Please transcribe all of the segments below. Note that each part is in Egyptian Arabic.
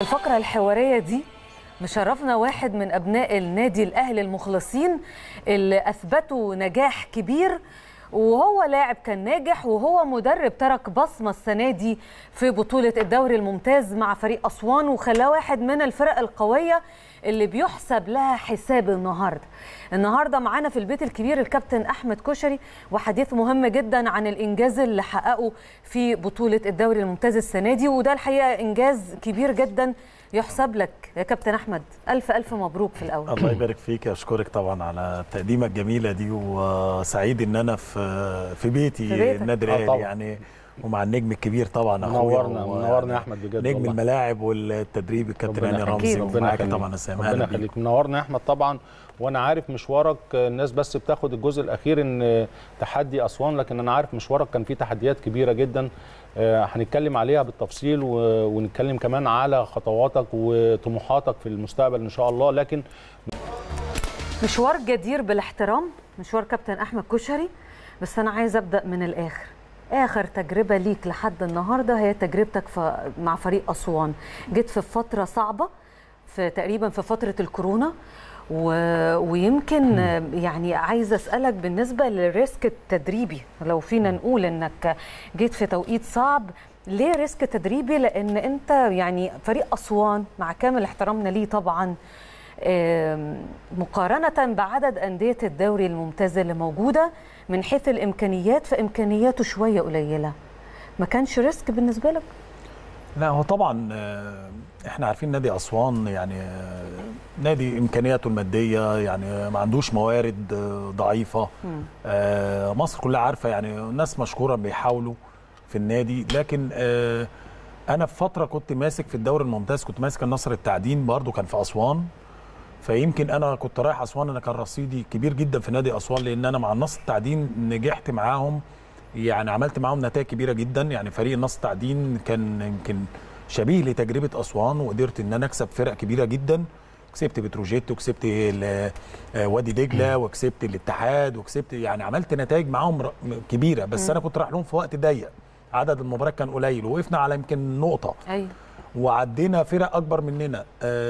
الفقرة الحوارية دي مشرفنا واحد من أبناء النادي الأهلي المخلصين اللي أثبتوا نجاح كبير وهو لاعب كان ناجح وهو مدرب ترك بصمة السنة دي في بطولة الدوري الممتاز مع فريق أسوان وخلاه واحد من الفرق القوية اللي بيحسب لها حساب النهارده. النهارده معانا في البيت الكبير الكابتن احمد كشري وحديث مهم جدا عن الانجاز اللي حققه في بطوله الدوري الممتاز السنه دي وده الحقيقه انجاز كبير جدا يحسب لك يا كابتن احمد الف الف مبروك في الاول الله يبارك فيك اشكرك طبعا على التقديمه الجميله دي وسعيد ان انا في في بيتي في بيتك. النادي آه الاهلي طبعا. يعني ومع النجم الكبير طبعا اخويا منورنا و- منورنا يا احمد بجد نجم والله. الملاعب والتدريب الكابتن ربنا هاني يخليك. رمزي أكيد. ومعاك يخليك. طبعا اسامه ربنا أهلا بيك. يخليك منورنا يا احمد طبعا وانا عارف مشوارك الناس بس بتاخد الجزء الاخير ان تحدي اسوان لكن انا عارف مشوارك كان فيه تحديات كبيره جدا آه، هنتكلم عليها بالتفصيل و- ونتكلم كمان على خطواتك وطموحاتك في المستقبل ان شاء الله لكن مشوار جدير بالاحترام مشوار كابتن احمد كشري بس انا عايز ابدا من الاخر اخر تجربه ليك لحد النهارده هي تجربتك ف- مع فريق اسوان جيت في فتره صعبه في تقريبا في فتره الكورونا و... ويمكن يعني عايزه اسالك بالنسبه للريسك التدريبي لو فينا نقول انك جيت في توقيت صعب ليه ريسك تدريبي لان انت يعني فريق اسوان مع كامل احترامنا ليه طبعا آم، مقارنة بعدد أندية الدوري الممتاز اللي موجودة من حيث الإمكانيات فإمكانياته شوية قليلة ما كانش ريسك بالنسبة لك؟ لا هو طبعا آه، احنا عارفين نادي اسوان يعني آه، نادي امكانياته الماديه يعني ما عندوش موارد آه، ضعيفه آه، مصر كلها عارفه يعني الناس مشكوره بيحاولوا في النادي لكن آه، انا في فتره كنت ماسك في الدوري الممتاز كنت ماسك النصر التعدين برضو كان في اسوان فيمكن انا كنت رايح اسوان انا كان رصيدي كبير جدا في نادي اسوان لان انا مع النصر التعدين نجحت معاهم يعني عملت معاهم نتائج كبيره جدا يعني فريق النصر التعدين كان يمكن شبيه لتجربه اسوان وقدرت ان انا اكسب فرق كبيره جدا كسبت بتروجيت وكسبت ال- آه، وادي دجله وكسبت الاتحاد وكسبت يعني عملت نتائج معاهم ر- كبيره بس انا كنت رايح لهم في وقت ضيق عدد المباريات كان قليل وقفنا على يمكن نقطه أيوة وعدينا فرق اكبر مننا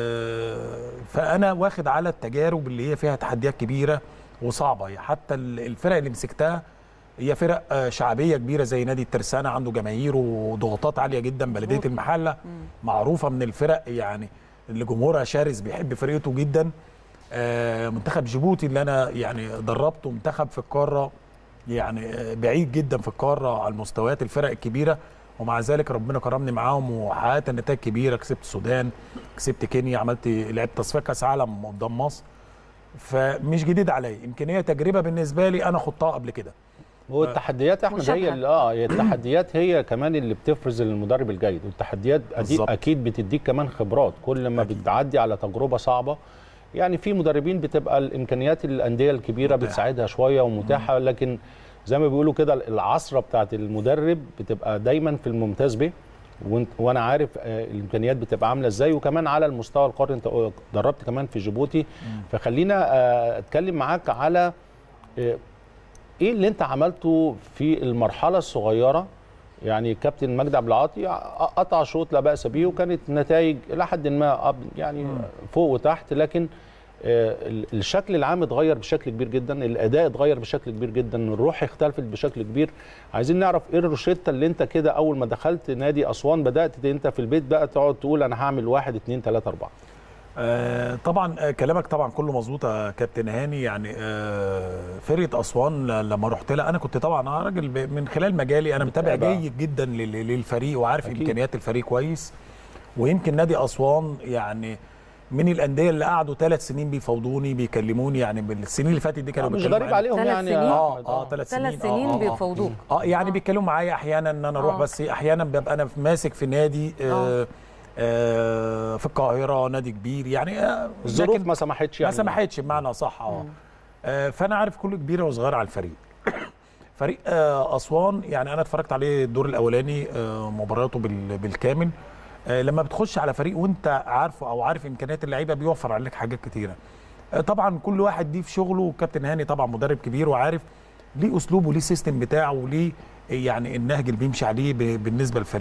آه، فانا واخد على التجارب اللي هي فيها تحديات كبيره وصعبه حتى ال- الفرق اللي مسكتها هي فرق آه، شعبيه كبيره زي نادي الترسانه عنده جماهير وضغوطات عاليه جدا بلديه المحله معروفه من الفرق يعني اللي جمهورها شرس بيحب فرقته جدا آه، منتخب جيبوتي اللي انا يعني دربته منتخب في القاره يعني آه، بعيد جدا في القاره على المستويات الفرق الكبيره ومع ذلك ربنا كرمني معاهم وحققت نتائج كبيره كسبت السودان كسبت كينيا عملت لعبت تصفيه كاس عالم قدام مصر فمش جديد عليا يمكن هي تجربه بالنسبه لي انا خضتها قبل كده هو التحديات يا احمد مشابهة. هي اللي اه هي التحديات هي كمان اللي بتفرز المدرب الجيد والتحديات أدي- بالظبط. اكيد بتديك كمان خبرات كل ما أكيد. بتعدي على تجربه صعبه يعني في مدربين بتبقى الامكانيات الانديه الكبيره متاحة. بتساعدها شويه ومتاحه لكن زي ما بيقولوا كده العصره بتاعت المدرب بتبقى دايما في الممتاز به وانت وانا عارف آه، الامكانيات بتبقى عامله ازاي وكمان على المستوى القاري انت دربت كمان في جيبوتي فخلينا آه، اتكلم معاك على آه، ايه اللي انت عملته في المرحله الصغيره يعني كابتن مجدي عبد العاطي قطع شوط لا باس به وكانت نتائج الى حد ما أب- يعني فوق وتحت لكن آه، ال- الشكل العام اتغير بشكل كبير جدا الاداء اتغير بشكل كبير جدا الروح اختلفت بشكل كبير عايزين نعرف ايه الروشته اللي انت كده اول ما دخلت نادي اسوان بدات انت في البيت بقى تقعد تقول انا هعمل واحد اتنين تلاته اربعه آه، طبعا آه، كلامك طبعا كله مظبوط يا كابتن هاني يعني آه، فرقه اسوان ل- لما رحت لها انا كنت طبعا أنا راجل ب- من خلال مجالي انا متابع متابع. جيد جدا لل- للفريق وعارف أكيد. امكانيات الفريق كويس ويمكن نادي اسوان يعني من الانديه اللي قعدوا ثلاث سنين بيفاوضوني بيكلموني يعني بالسنين اللي فاتت دي كانوا مش بيتكلموا غريب معايا. عليهم ثلاث يعني سنين؟ يا اه أحمد. اه ثلاث سنين ثلاث سنين آه، آه، آه. بيفوضوك اه يعني بيتكلموا معايا احيانا ان انا اروح آه. بس احيانا ببقى انا ماسك في نادي آه آه في القاهره نادي كبير يعني آه الظروف لكن ما سمحتش ما يعني سمحتش بمعنى صح اه آه، فانا عارف كل كبيره وصغيره على الفريق فريق آه، اسوان يعني انا اتفرجت عليه الدور الاولاني آه، مباراته بال- بالكامل آه، لما بتخش على فريق وانت عارفه او عارف امكانيات اللعيبه بيوفر عليك حاجات كتيره آه، طبعا كل واحد دي في شغله وكابتن هاني طبعا مدرب كبير وعارف ليه اسلوبه وليه سيستم بتاعه وليه يعني النهج اللي بيمشي عليه ب- بالنسبه للفريق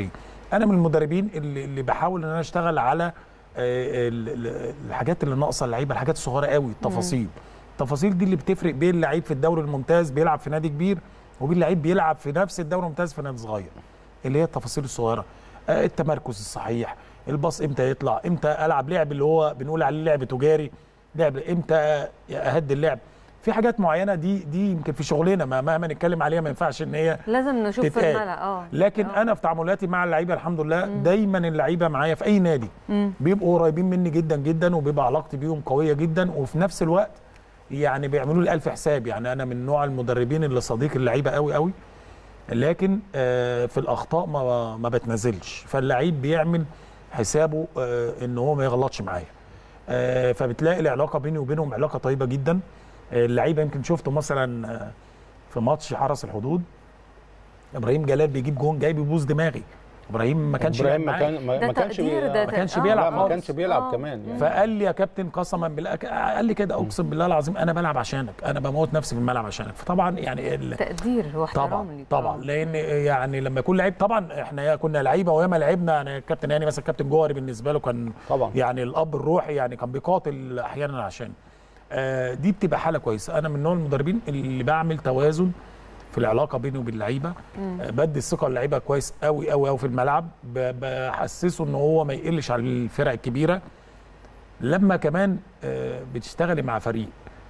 انا من المدربين اللي, اللي بحاول ان انا اشتغل على آه، ال- ال- الحاجات اللي ناقصه اللعيبه الحاجات الصغيره قوي التفاصيل التفاصيل دي اللي بتفرق بين لعيب في الدوري الممتاز بيلعب في نادي كبير وبين لعيب بيلعب في نفس الدوري الممتاز في نادي صغير اللي هي التفاصيل الصغيره آه، التمركز الصحيح الباص امتى يطلع امتى العب لعب اللي هو بنقول عليه لعب تجاري لعب امتى اهدي اللعب في حاجات معينه دي دي يمكن في شغلنا ما مهما نتكلم عليها ما ينفعش ان هي لازم نشوف في تتقال. الملأ اه لكن آه. انا في تعاملاتي مع اللعيبه الحمد لله دايما اللعيبه معايا في اي نادي بيبقوا قريبين مني جدا جدا وبيبقى علاقتي بيهم قويه جدا وفي نفس الوقت يعني بيعملوا لي الف حساب يعني انا من نوع المدربين اللي صديق اللعيبه قوي قوي لكن آه، في الاخطاء ما ما بتنزلش فاللعيب بيعمل حسابه آه، ان هو ما يغلطش معايا آه، فبتلاقي العلاقه بيني وبينهم علاقه طيبه جدا آه، اللعيبه يمكن شفته مثلا آه، في ماتش حرس الحدود ابراهيم جلال بيجيب جون جاي بيبوظ دماغي ابراهيم ما كانش ابراهيم يلعب ما معايا. كان ما ده ما كانش تقدير، بي- ده ما كانش آه. بيلعب لا ما خالص. كانش بيلعب آه. كمان يعني فقال لي يا كابتن قسما بالله قال لي كده اقسم بالله العظيم انا بلعب عشانك انا بموت نفسي في الملعب عشانك فطبعا يعني ال... تقدير واحترام طبعا ليك. طبعا آه. لان يعني لما يكون لعيب طبعا احنا يا كنا لعيبه وياما لعبنا يعني الكابتن هاني مثلا الكابتن جوهري بالنسبه له كان طبعا يعني الاب الروحي يعني كان بيقاتل احيانا عشان آه دي بتبقى حاله كويسه انا من نوع المدربين اللي بعمل توازن في العلاقه بيني وبين اللعيبه آه بدي الثقه للعيبه كويس قوي قوي قوي في الملعب ب- بحسسه ان هو ما يقلش على الفرق الكبيره لما كمان آه بتشتغلي مع فريق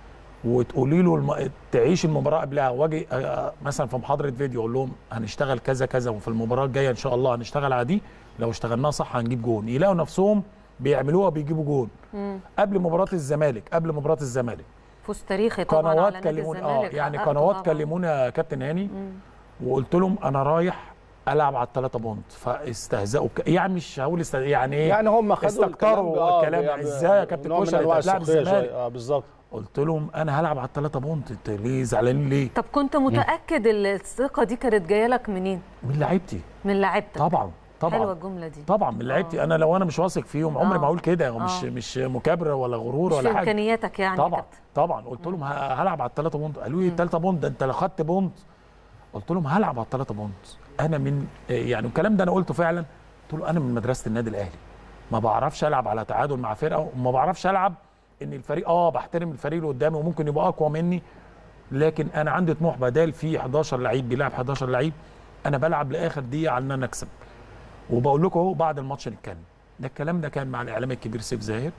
وتقولي له الم... تعيش المباراه قبلها واجي آه، مثلا في محاضره فيديو اقول لهم هنشتغل كذا كذا وفي المباراه الجايه ان شاء الله هنشتغل على دي لو اشتغلناها صح هنجيب جون يلاقوا نفسهم بيعملوها بيجيبوا جون قبل مباراه الزمالك قبل مباراه الزمالك فوز تاريخي طبعا على قنوات نادي كلموني اه الزمالك يعني حققته قنوات طبعاً. كلموني يا كابتن هاني وقلت لهم انا رايح العب على الثلاثه بونت فاستهزأوا ك... يعني مش هقول است... يعني ايه يعني هم خدوا استكتروا الكلام آه، الكلام يعني ازاي يا كابتن نوع من كشري أنواع انت هتلاعب السخرية الزمالك شوية. اه بالظبط قلت لهم انا هلعب على الثلاثه بونت انت ليه زعلانين ليه طب كنت متاكد الثقه دي كانت جايه لك منين من لعيبتي من لعيبتك طبعا طبعا حلوه الجمله دي طبعا من لعيبتي انا لو انا مش واثق فيهم عمري آه. ما اقول كده مش آه. مش مكابره ولا غرور مش في ولا حاجه امكانياتك يعني طبعا كابتن. طبعا قلت لهم ه- هلعب على الثلاثه بونت قالوا لي الثلاثه بونت ده انت لو خدت بونت قلت لهم هلعب على الثلاثه بونت انا من يعني الكلام ده انا قلته فعلا قلت له انا من مدرسه النادي الاهلي ما بعرفش العب على تعادل مع فرقه وما بعرفش العب ان الفريق اه بحترم الفريق اللي قدامي وممكن يبقى اقوى مني لكن انا عندي طموح بدال في 11 لعيب بيلعب 11 لعيب انا بلعب لاخر دقيقه على ان انا اكسب وبقول لكم اهو بعد الماتش نتكلم ده الكلام ده كان مع الاعلامي الكبير سيف زاهر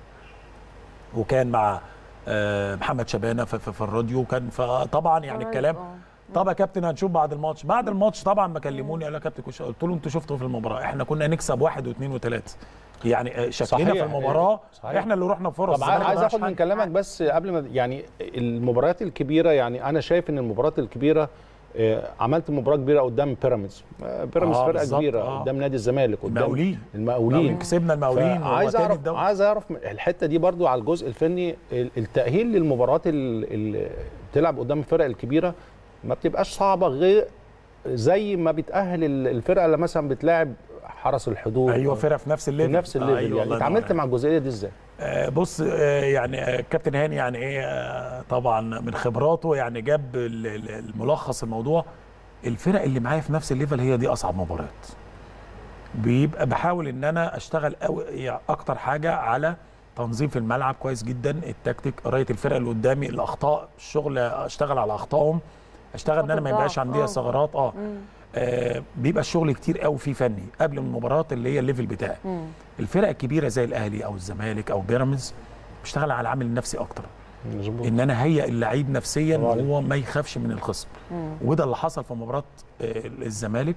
وكان مع آه، محمد شبانه في, في, في الراديو وكان فطبعا يعني قريب، الكلام آه. طب يا كابتن هنشوف بعد الماتش بعد الماتش طبعا ما كلموني قال يا كابتن كوش قلت له انتوا شفتوا في المباراه احنا كنا نكسب واحد واثنين وثلاثه يعني آه، شكلنا صحيح. في المباراه صحيح. احنا اللي رحنا بفرص طب الزمالك عايز ما اخد ضيعش من حاجة. كلامك بس قبل ما يعني المباريات الكبيره يعني انا شايف ان المباريات الكبيره آه، عملت مباراه كبيره قدام بيراميدز آه، بيراميدز آه، فرقه بالظبط، كبيره آه. قدام نادي الزمالك قدام المقاولين. المقاولين كسبنا المقاولين عايز وهو تاني اعرف الدوري. عايز اعرف الحته دي برضو على الجزء الفني ال- التاهيل للمباريات ال- اللي بتلعب قدام الفرق الكبيره ما بتبقاش صعبه غير زي ما بتاهل ال- الفرقه اللي مثلا بتلاعب حرس الحدود ايوه فرقه في نفس في الليفل نفس الليفل أيوة يعني الله اتعاملت ينور مع الجزئيه دي ازاي؟ آه، بص آه، يعني آه، كابتن هاني يعني ايه آه، طبعا من خبراته يعني جاب ال- ال- الملخص الموضوع الفرق اللي معايا في نفس الليفل هي دي اصعب مباريات بيبقى بحاول ان انا اشتغل أو يعني اكتر حاجه على تنظيم في الملعب كويس جدا التكتيك قرايه الفرقه اللي قدامي الاخطاء الشغل اشتغل على اخطائهم اشتغل ان انا ما نقاط يبقاش الضعف، عندي آه. ثغرات اه آه، بيبقى الشغل كتير قوي فيه فني قبل المباراه اللي هي الليفل بتاعي الفرق الكبيره زي الاهلي او الزمالك او بيراميدز بيشتغل على العامل النفسي اكتر مظبوط ان انا هيئ اللعيب نفسيا برافو عليك. وهو ما يخافش من الخصم وده اللي حصل في مباراه آه، الزمالك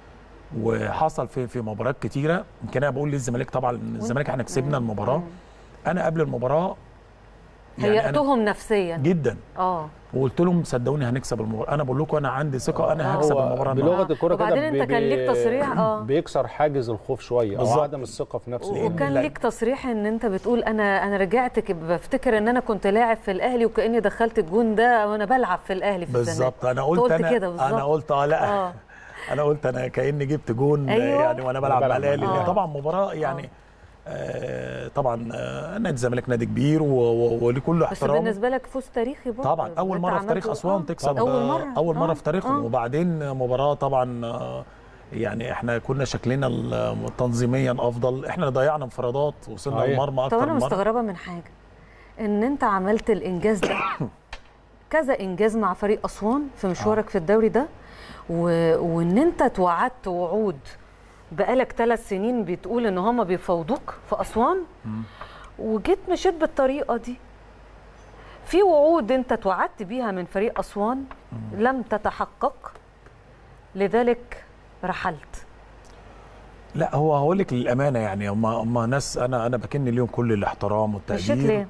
وحصل في في مباريات كتيره يمكن انا بقول للزمالك طبعا إن الزمالك احنا كسبنا المباراه انا قبل المباراه يعني أنا هيأتهم نفسيا جدا اه وقلت لهم صدقوني هنكسب المباراه انا بقول لكم انا عندي ثقه انا هكسب هو المباراه النهارده بلغه الكوره كده وبعدين أنت بي- كان ليك تصريح، آه. بيكسر حاجز الخوف شويه او بالظبط. عدم الثقه في نفسه لأن وكان اللعيب- ليك تصريح ان انت بتقول انا انا رجعت ك- بفتكر ان انا كنت لاعب في الاهلي وكاني دخلت الجون ده وانا بلعب في الاهلي في الزمالك بالظبط انا قلت, قلت انا كده بالظبط. انا قلت اه لا اه انا قلت انا كاني جبت جون أيوة. يعني وانا بلعب بلعب مع الاهلي آه. لأن طبعا مباراه يعني آه طبعا آه نادي الزمالك نادي كبير و- و- ولكل بس احترام بالنسبه لك فوز تاريخي برضه طبعا اول أنت مره في عملت- تاريخ اسوان آه. تكسب اول آه، مره اول مره آه. في تاريخهم آه. وبعدين مباراه طبعا آه، يعني احنا كنا شكلنا ال- تنظيميا افضل احنا اللي ضيعنا انفرادات وصلنا صحيح. المرمى طب اكتر انا من مره مستغربه من حاجه ان انت عملت الانجاز ده كذا انجاز مع فريق اسوان في مشوارك في الدوري ده و... وان انت اتوعدت وعود بقالك ثلاث سنين بتقول ان هم بيفاوضوك في اسوان وجيت مشيت بالطريقه دي في وعود انت اتوعدت بيها من فريق اسوان لم تتحقق لذلك رحلت لا هو هقول لك للامانه يعني هم هم ناس انا انا بكن ليهم كل الاحترام والتقدير مشيت ليه؟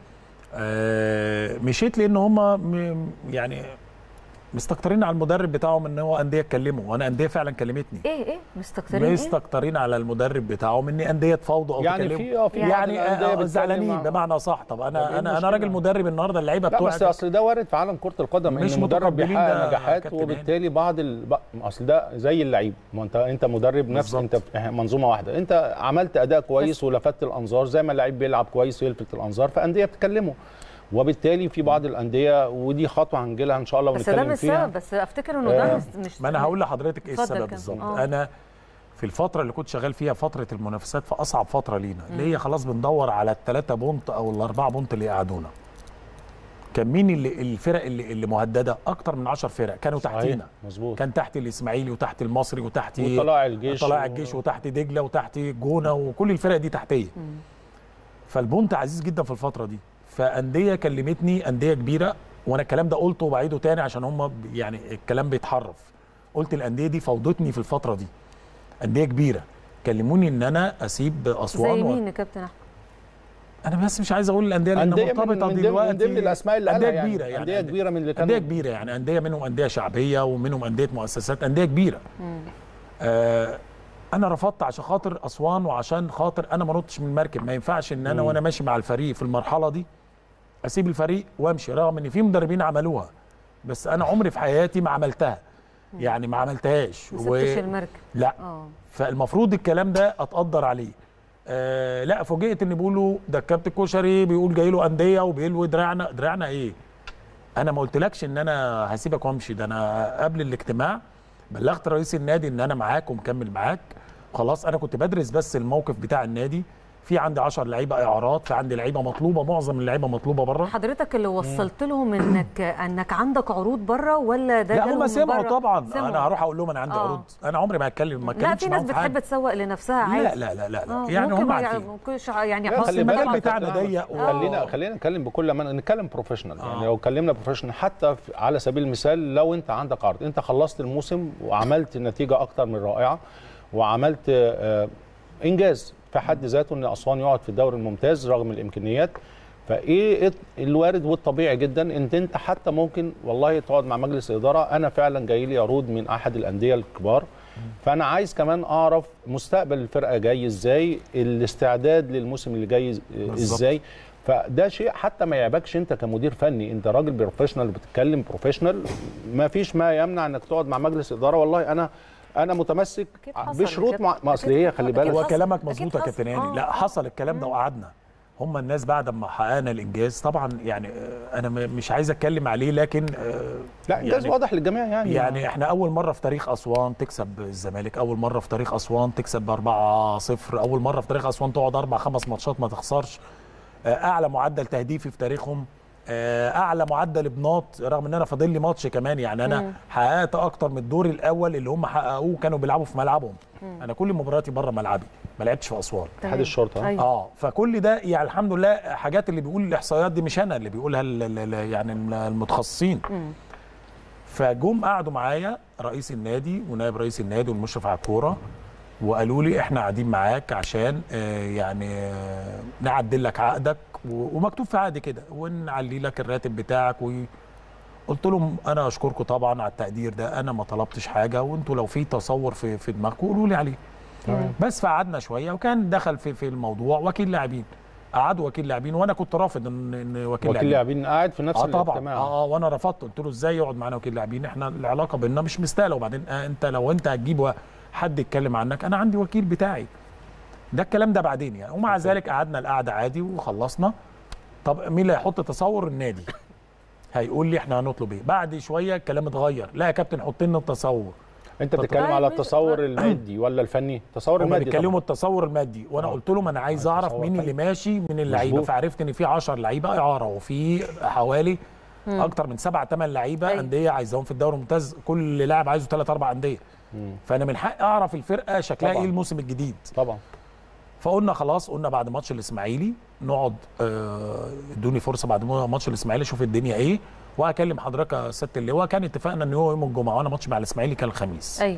آه مشيت لان هم م- يعني مستكترين على المدرب بتاعهم ان هو انديه تكلمه وانا انديه فعلا كلمتني ايه ايه مستكترين ايه؟ مستكترين على المدرب بتاعهم ان انديه تفاوضوا او يعني تكلموا في اه في بعض يعني الأندية آه، بتتكلم زعلانين مع- بمعنى صح طب طب إيه انا انا انا المشكلة؟ راجل مدرب النهارده اللعيبه لا بس بتوعك اصل ده وارد في عالم كره القدم مش ان المدرب متقبلين بيحقق ده نجاحات كابتن وبالتالي بعض ال... ب- اصل ده زي اللعيب ما انت انت مدرب نفس بالظبط. انت في منظومه واحده انت عملت اداء كويس ولفتت الانظار زي ما اللعيب بيلعب كويس ويلفت الانظار فانديه بتكلمه وبالتالي في بعض الانديه ودي خطوه هنجي لها ان شاء الله بس ده ونتكلم مش فيها سبب بس افتكر انه ده آه، مش مش ما انا هقول لحضرتك ايه اتفضل السبب كمل. بالظبط آه. انا في الفتره اللي كنت شغال فيها فتره المنافسات في اصعب فتره لينا اللي هي خلاص بندور على الثلاثه بونت او الاربعه بونت اللي يقعدونا كان مين اللي الفرق اللي, اللي مهدده اكتر من 10 فرق كانوا صحيح، تحتينا مظبوط كان تحت الاسماعيلي وتحت المصري وتحت وطلائع الجيش طلائع و- الجيش وتحت دجله وتحت جونه وكل الفرق دي تحتيه فالبونت عزيز جدا في الفتره دي فانديه كلمتني انديه كبيره وانا الكلام ده قلته وبعيده تاني عشان هم يعني الكلام بيتحرف قلت الانديه دي فوضتني في الفتره دي انديه كبيره كلموني ان انا اسيب زي اسوان و... مين يا كابتن احمد؟ انا بس مش عايز اقول الانديه لان انديه من, مرتبطه من, ضمن- دلوقتي من ضمن الاسماء اللي انديه قالها يعني كبيره يعني انديه كبيره من اللي كانوا انديه كبيره يعني انديه منهم انديه شعبيه ومنهم انديه مؤسسات انديه كبيره آه انا رفضت عشان خاطر اسوان وعشان خاطر انا ما نطش من المركب ما ينفعش ان انا مم. وانا ماشي مع الفريق في المرحله دي اسيب الفريق وامشي رغم ان في مدربين عملوها بس انا عمري في حياتي ما عملتها يعني ما عملتهاش ما سبتش المركب لا اه فالمفروض الكلام ده اتقدر عليه آه لا فوجئت ان بيقولوا ده الكابتن كشري بيقول جاي له انديه وبيلوي دراعنا دراعنا ايه انا ما قلتلكش ان انا هسيبك وامشي ده انا قبل الاجتماع بلغت رئيس النادي ان انا معاك ومكمل معاك خلاص انا كنت بدرس بس الموقف بتاع النادي في عندي 10 لعيبه اعارات في عندي لعيبه مطلوبه معظم اللعيبه مطلوبه بره حضرتك اللي وصلت لهم انك انك عندك عروض بره ولا ده لا جالهم هم من سمعوا بره؟ طبعا سمعوا. انا هروح اقول لهم انا عندي آه. عروض انا عمري ما هتكلم ما لا اتكلمش في ناس معاهم في حاجة. بتحب تسوق لنفسها عادي لا لا لا لا, لا. آه، يعني ممكن هم ما عارفين يعرفوش يعني لا، حسن خلي المجال بالك بتاعنا كابتن ضيق أحمد، و- خلينا خلينا نتكلم بكل ما نتكلم بروفيشنال آه. يعني لو اتكلمنا بروفيشنال حتى في- على سبيل المثال لو انت عندك عرض انت خلصت الموسم وعملت نتيجه اكتر من رائعه وعملت آه، انجاز في حد ذاته ان اسوان يقعد في الدوري الممتاز رغم الامكانيات فايه الوارد والطبيعي جدا ان انت حتى ممكن والله تقعد مع مجلس الاداره انا فعلا جاي لي عروض من احد الانديه الكبار فانا عايز كمان اعرف مستقبل الفرقه جاي ازاي الاستعداد للموسم اللي جاي ازاي فده شيء حتى ما يعيبكش انت كمدير فني انت راجل بروفيشنال بتتكلم بروفيشنال ما فيش ما يمنع انك تقعد مع مجلس اداره والله انا انا متمسك أكيد حصل بشروط كده. مع ما اصل هي خلي أكيد بالك هو حصل. كلامك أكيد مظبوط يا حصل. كابتن هاني آه، لا آه. حصل الكلام ده وقعدنا هم الناس بعد ما حققنا الانجاز طبعا يعني آه، انا م- مش عايز اتكلم عليه لكن آه، لا انجاز يعني- واضح للجميع يعني يعني احنا اول مره في تاريخ اسوان تكسب الزمالك اول مره في تاريخ اسوان تكسب 4-0 اول مره في تاريخ اسوان تقعد اربع خمس ماتشات ما تخسرش آه، اعلى معدل تهديفي في تاريخهم آه، اعلى معدل بناط رغم ان انا فاضل لي ماتش كمان يعني انا مم. حققت اكتر من الدور الاول اللي هم حققوه كانوا بيلعبوا في ملعبهم انا كل مبارياتي بره ملعبي ما لعبتش في اسوان اتحاد الشرطه أيوة. اه فكل ده يعني الحمد لله حاجات اللي بيقول الاحصائيات دي مش انا اللي بيقولها ال- ال- ال- يعني المتخصصين مم. فجم قعدوا معايا رئيس النادي ونائب رئيس النادي والمشرف على الكوره وقالوا لي احنا قاعدين معاك عشان آه، يعني آه، نعدل لك عقدك و- ومكتوب في عقد كده ونعلي لك الراتب بتاعك و قلت لهم انا اشكركم طبعا على التقدير ده انا ما طلبتش حاجه وانتوا لو في تصور في في دماغكم قولوا لي عليه بس فقعدنا شويه وكان دخل في في الموضوع وكيل لاعبين قعدوا وكيل لاعبين وانا كنت رافض ان ان وكيل, وكيل لاعبين قاعد في نفس اه طبعا الاجتماع اه اه وانا رفضت قلت له ازاي يقعد معانا وكيل لاعبين احنا العلاقه بيننا مش مستاهله وبعدين آه انت لو انت هتجيب حد يتكلم عنك انا عندي وكيل بتاعي ده الكلام ده بعدين يعني ومع ذلك قعدنا القعده عادي وخلصنا طب مين اللي هيحط تصور النادي هيقول لي احنا هنطلب ايه بعد شويه الكلام اتغير لا يا كابتن حط لنا التصور انت بتتكلم طيب على ماشي. التصور المادي ولا الفني التصور هم المادي بيتكلموا طبعاً. التصور المادي وانا آه. قلت لهم انا عايز اعرف التصور مين اللي الفني. ماشي من اللعيبه مظبوط. فعرفت ان في 10 لعيبه اعاره وفي حوالي اكتر من سبع ثمان لعيبه أيوة. انديه عايزاهم في الدوري الممتاز كل لاعب عايزه ثلاث اربع انديه مم. فانا من حقي اعرف الفرقه شكلها طبعاً. ايه الموسم الجديد طبعا فقلنا خلاص قلنا بعد ماتش الاسماعيلي نقعد آه، ادوني فرصه بعد ماتش الاسماعيلي اشوف الدنيا ايه وهكلم حضرتك يا سياده اللواء كان اتفقنا ان هو يوم الجمعه وانا ماتش مع الاسماعيلي كان الخميس ايوه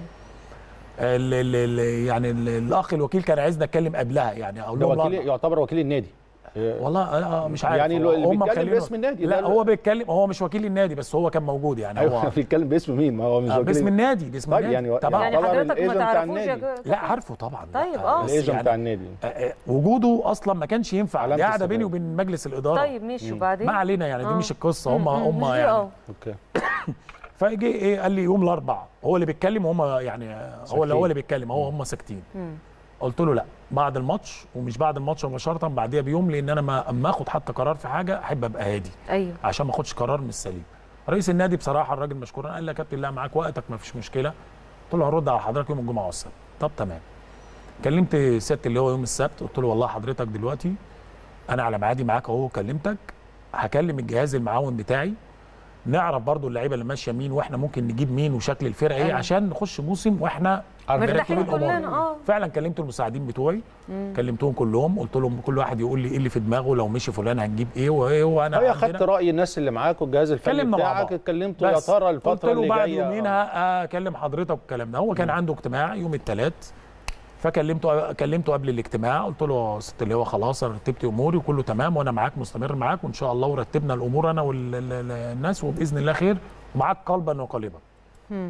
ال ال ال يعني ال الاخ الوكيل كان عايزنا نتكلم قبلها يعني اقول ده لهم وكيل لا يعتبر وكيل النادي والله آه مش عارف يعني هو- اللي هم بيتكلم مخلينه- باسم النادي، لا ده- هو بيتكلم هو مش وكيل النادي بس هو كان موجود يعني ايوه هو بيتكلم باسم مين ما هو مش آه، وكيل باسم النادي باسم طيب النادي يعني طبعا يعني طبعاً حضرتك الإيجنت ما بتاع تعرفوش يا النادي. ك- لا عارفه طبعا طيب، آه، آه. بس الايجنت يعني بتاع النادي آه، آه، وجوده اصلا ما كانش ينفع علامة دي قاعده استفهام. بيني وبين مجلس الاداره طيب ماشي وبعدين ما علينا يعني دي آه. مش القصه هم مم، مم، هم مش دي، يعني آه. اوكي فجي ايه قال لي يوم الاربعاء هو اللي بيتكلم وهم يعني هو اللي ساكتين. هو اللي بيتكلم هو هم ساكتين مم. قلت له لا بعد الماتش ومش بعد الماتش مباشره بعديها بيوم لان انا ما اما اخد حتى قرار في حاجه احب ابقى هادي ايوه عشان ما اخدش قرار مش سليم رئيس النادي بصراحه الراجل مشكورا قال لي يا كابتن لا معاك وقتك ما فيش مشكله قلت له هرد على حضرتك يوم الجمعه والسبت طب تمام كلمت سياده اللي هو يوم السبت قلت له والله حضرتك دلوقتي انا على ميعادي معاك اهو كلمتك هكلم الجهاز المعاون بتاعي نعرف برضو اللعيبه اللي ماشيه مين واحنا ممكن نجيب مين وشكل الفرقه ايه أيوة. عشان نخش موسم واحنا مرتاحين مرتبين الأمور. كلنا، آه. فعلا كلمت المساعدين بتوعي كلمتهم كلهم قلت لهم كل واحد يقول لي ايه اللي في دماغه لو مشي فلان هنجيب ايه وايه وانا هي عندنا- خدت راي الناس اللي معاك والجهاز الفني اتكلمنا مع بتاعك بعض. اتكلمتوا يا بس ترى قلت الفتره له اللي بعد جايه يومين ه- اكلم حضرتك والكلام ده هو كان عنده اجتماع يوم الثلاث فكلمته كلمته قبل الاجتماع قلت له يا ست اللي هو خلاص انا رتبت اموري وكله تمام وانا معاك مستمر معاك وان شاء الله ورتبنا الامور انا والناس وباذن الله خير ومعاك قلبا وقالبا مم.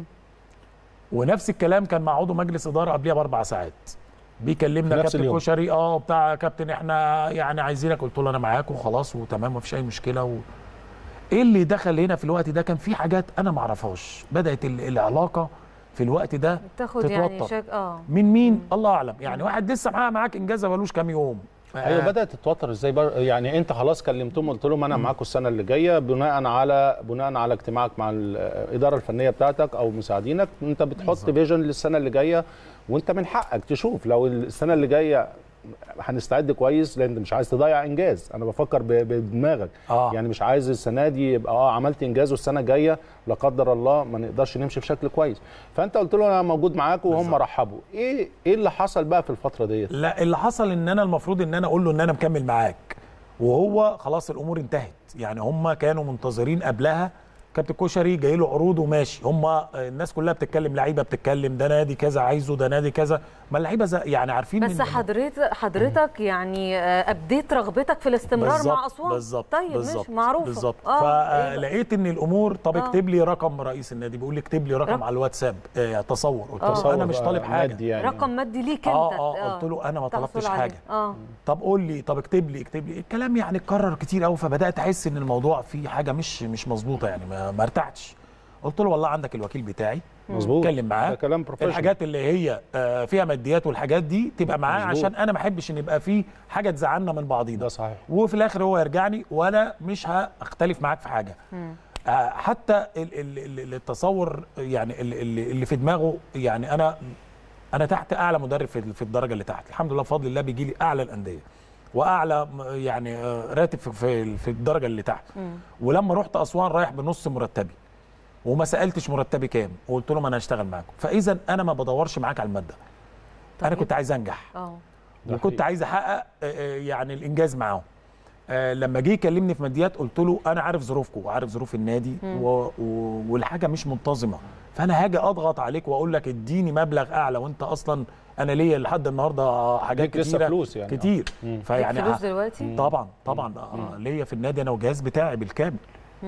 ونفس الكلام كان مع عضو مجلس اداره قبلها باربع ساعات بيكلمنا في نفس كابتن اليوم. كشري اه بتاع كابتن احنا يعني عايزينك قلت له انا معاك وخلاص وتمام مفيش اي مشكله و... ايه اللي دخل هنا في الوقت ده كان في حاجات انا ما اعرفهاش بدات ال- العلاقه في الوقت ده تاخد يعني تتوتر. شك اه من مين الله اعلم يعني واحد لسه معاه معاك انجاز ملوش كام يوم ايوه آه، بدات تتوتر ازاي بر... يعني انت خلاص كلمتهم قلت لهم انا معاكم السنه اللي جايه بناء على بناء على اجتماعك مع الاداره الفنيه بتاعتك او مساعدينك انت بتحط بالظبط. فيجن للسنه اللي جايه وانت من حقك تشوف لو السنه اللي جايه هنستعد كويس لان مش عايز تضيع انجاز انا بفكر ب- بدماغك آه. يعني مش عايز السنه دي يبقى اه عملت انجاز والسنه الجايه لا قدر الله ما نقدرش نمشي بشكل كويس فانت قلت له انا موجود معاكم وهم بالظبط. رحبوا ايه ايه اللي حصل بقى في الفتره ديت لا اللي حصل ان انا المفروض ان انا اقول له ان انا مكمل معاك وهو خلاص الامور انتهت يعني هم كانوا منتظرين قبلها كابتن كشري جاي له عروض وماشي هم الناس كلها بتتكلم لعيبه بتتكلم ده نادي كذا عايزه ده نادي كذا ما اللعيبه زي- يعني عارفين بس إن- حضرتك حضرتك يعني آه، ابديت رغبتك في الاستمرار مع بالظبط، اسوان بالظبط طيب بالظبط ماشي معروفه بالظبط إيه بقى؟ فلقيت ان الامور طب آه. اكتب لي رقم رئيس النادي بيقول لي اكتب لي رقم رقم. على الواتساب آه تصور قلت له تصور انا مش بقى طالب حاجه مادي يعني رقم مادي ليك انت اه اه قلت له انا ما تحصل طلبتش عليه. حاجه اه طب قول لي طب اكتب لي اكتب لي الكلام يعني اتكرر كتير قوي فبدات احس ان الموضوع فيه حاجه مش مش مظبوطه يعني ما, ما ارتحتش قلت له والله عندك الوكيل بتاعي مظبوط اتكلم معاه ده كلام بروفيشنال الحاجات اللي هي آه، فيها ماديات والحاجات دي تبقى معاه مظبوط. عشان انا ما احبش ان يبقى في حاجه تزعلنا من بعضينا ده صحيح وفي الاخر هو يرجعني وانا مش هختلف معاك في حاجه آه، حتى ال- ال- ال- التصور يعني ال- ال- اللي في دماغه يعني انا انا تحت اعلى مدرب في في الدرجه اللي تحت الحمد لله بفضل الله بيجي لي اعلى الانديه واعلى م- يعني آه، راتب في- في في الدرجه اللي تحت ولما رحت اسوان رايح بنص مرتبي وما سالتش مرتبي كام وقلت لهم انا هشتغل معاكم فاذا انا ما بدورش معاك على الماده انا طيب. كنت عايز انجح اه ده وكنت حقيقي. عايز احقق آه، آه، يعني الانجاز معاهم آه، لما جه يكلمني في ماديات قلت له انا عارف ظروفكم وعارف ظروف النادي و... و... والحاجه مش منتظمه فانا هاجي اضغط عليك واقول لك اديني مبلغ اعلى وانت اصلا انا ليا لحد النهارده حاجات ليك لسه كتيره فلوس يعني. كتير مم. فيعني فلوس آه، دلوقتي طبعا طبعا آه، ليا في النادي انا والجهاز بتاعي بالكامل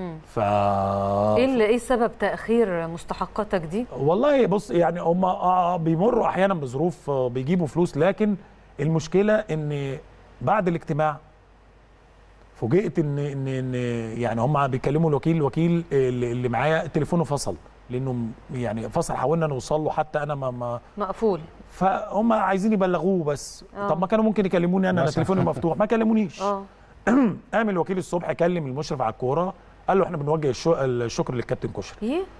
ف ايه اللي ايه سبب تاخير مستحقاتك دي والله بص يعني هم آه بيمروا احيانا بظروف آه بيجيبوا فلوس لكن المشكله ان بعد الاجتماع فوجئت ان ان ان يعني هم بيكلموا الوكيل الوكيل اللي اللي معايا تليفونه فصل لانه م- يعني فصل حاولنا نوصل له حتى انا ما, ما مقفول فهم عايزين يبلغوه بس آه. طب ما كانوا ممكن يكلموني انا انا مثلا. تليفوني مفتوح ما كلمونيش اه قام الوكيل الصبح كلم المشرف على الكوره قال له احنا بنوجه الشو- الشكر للكابتن كشري ايه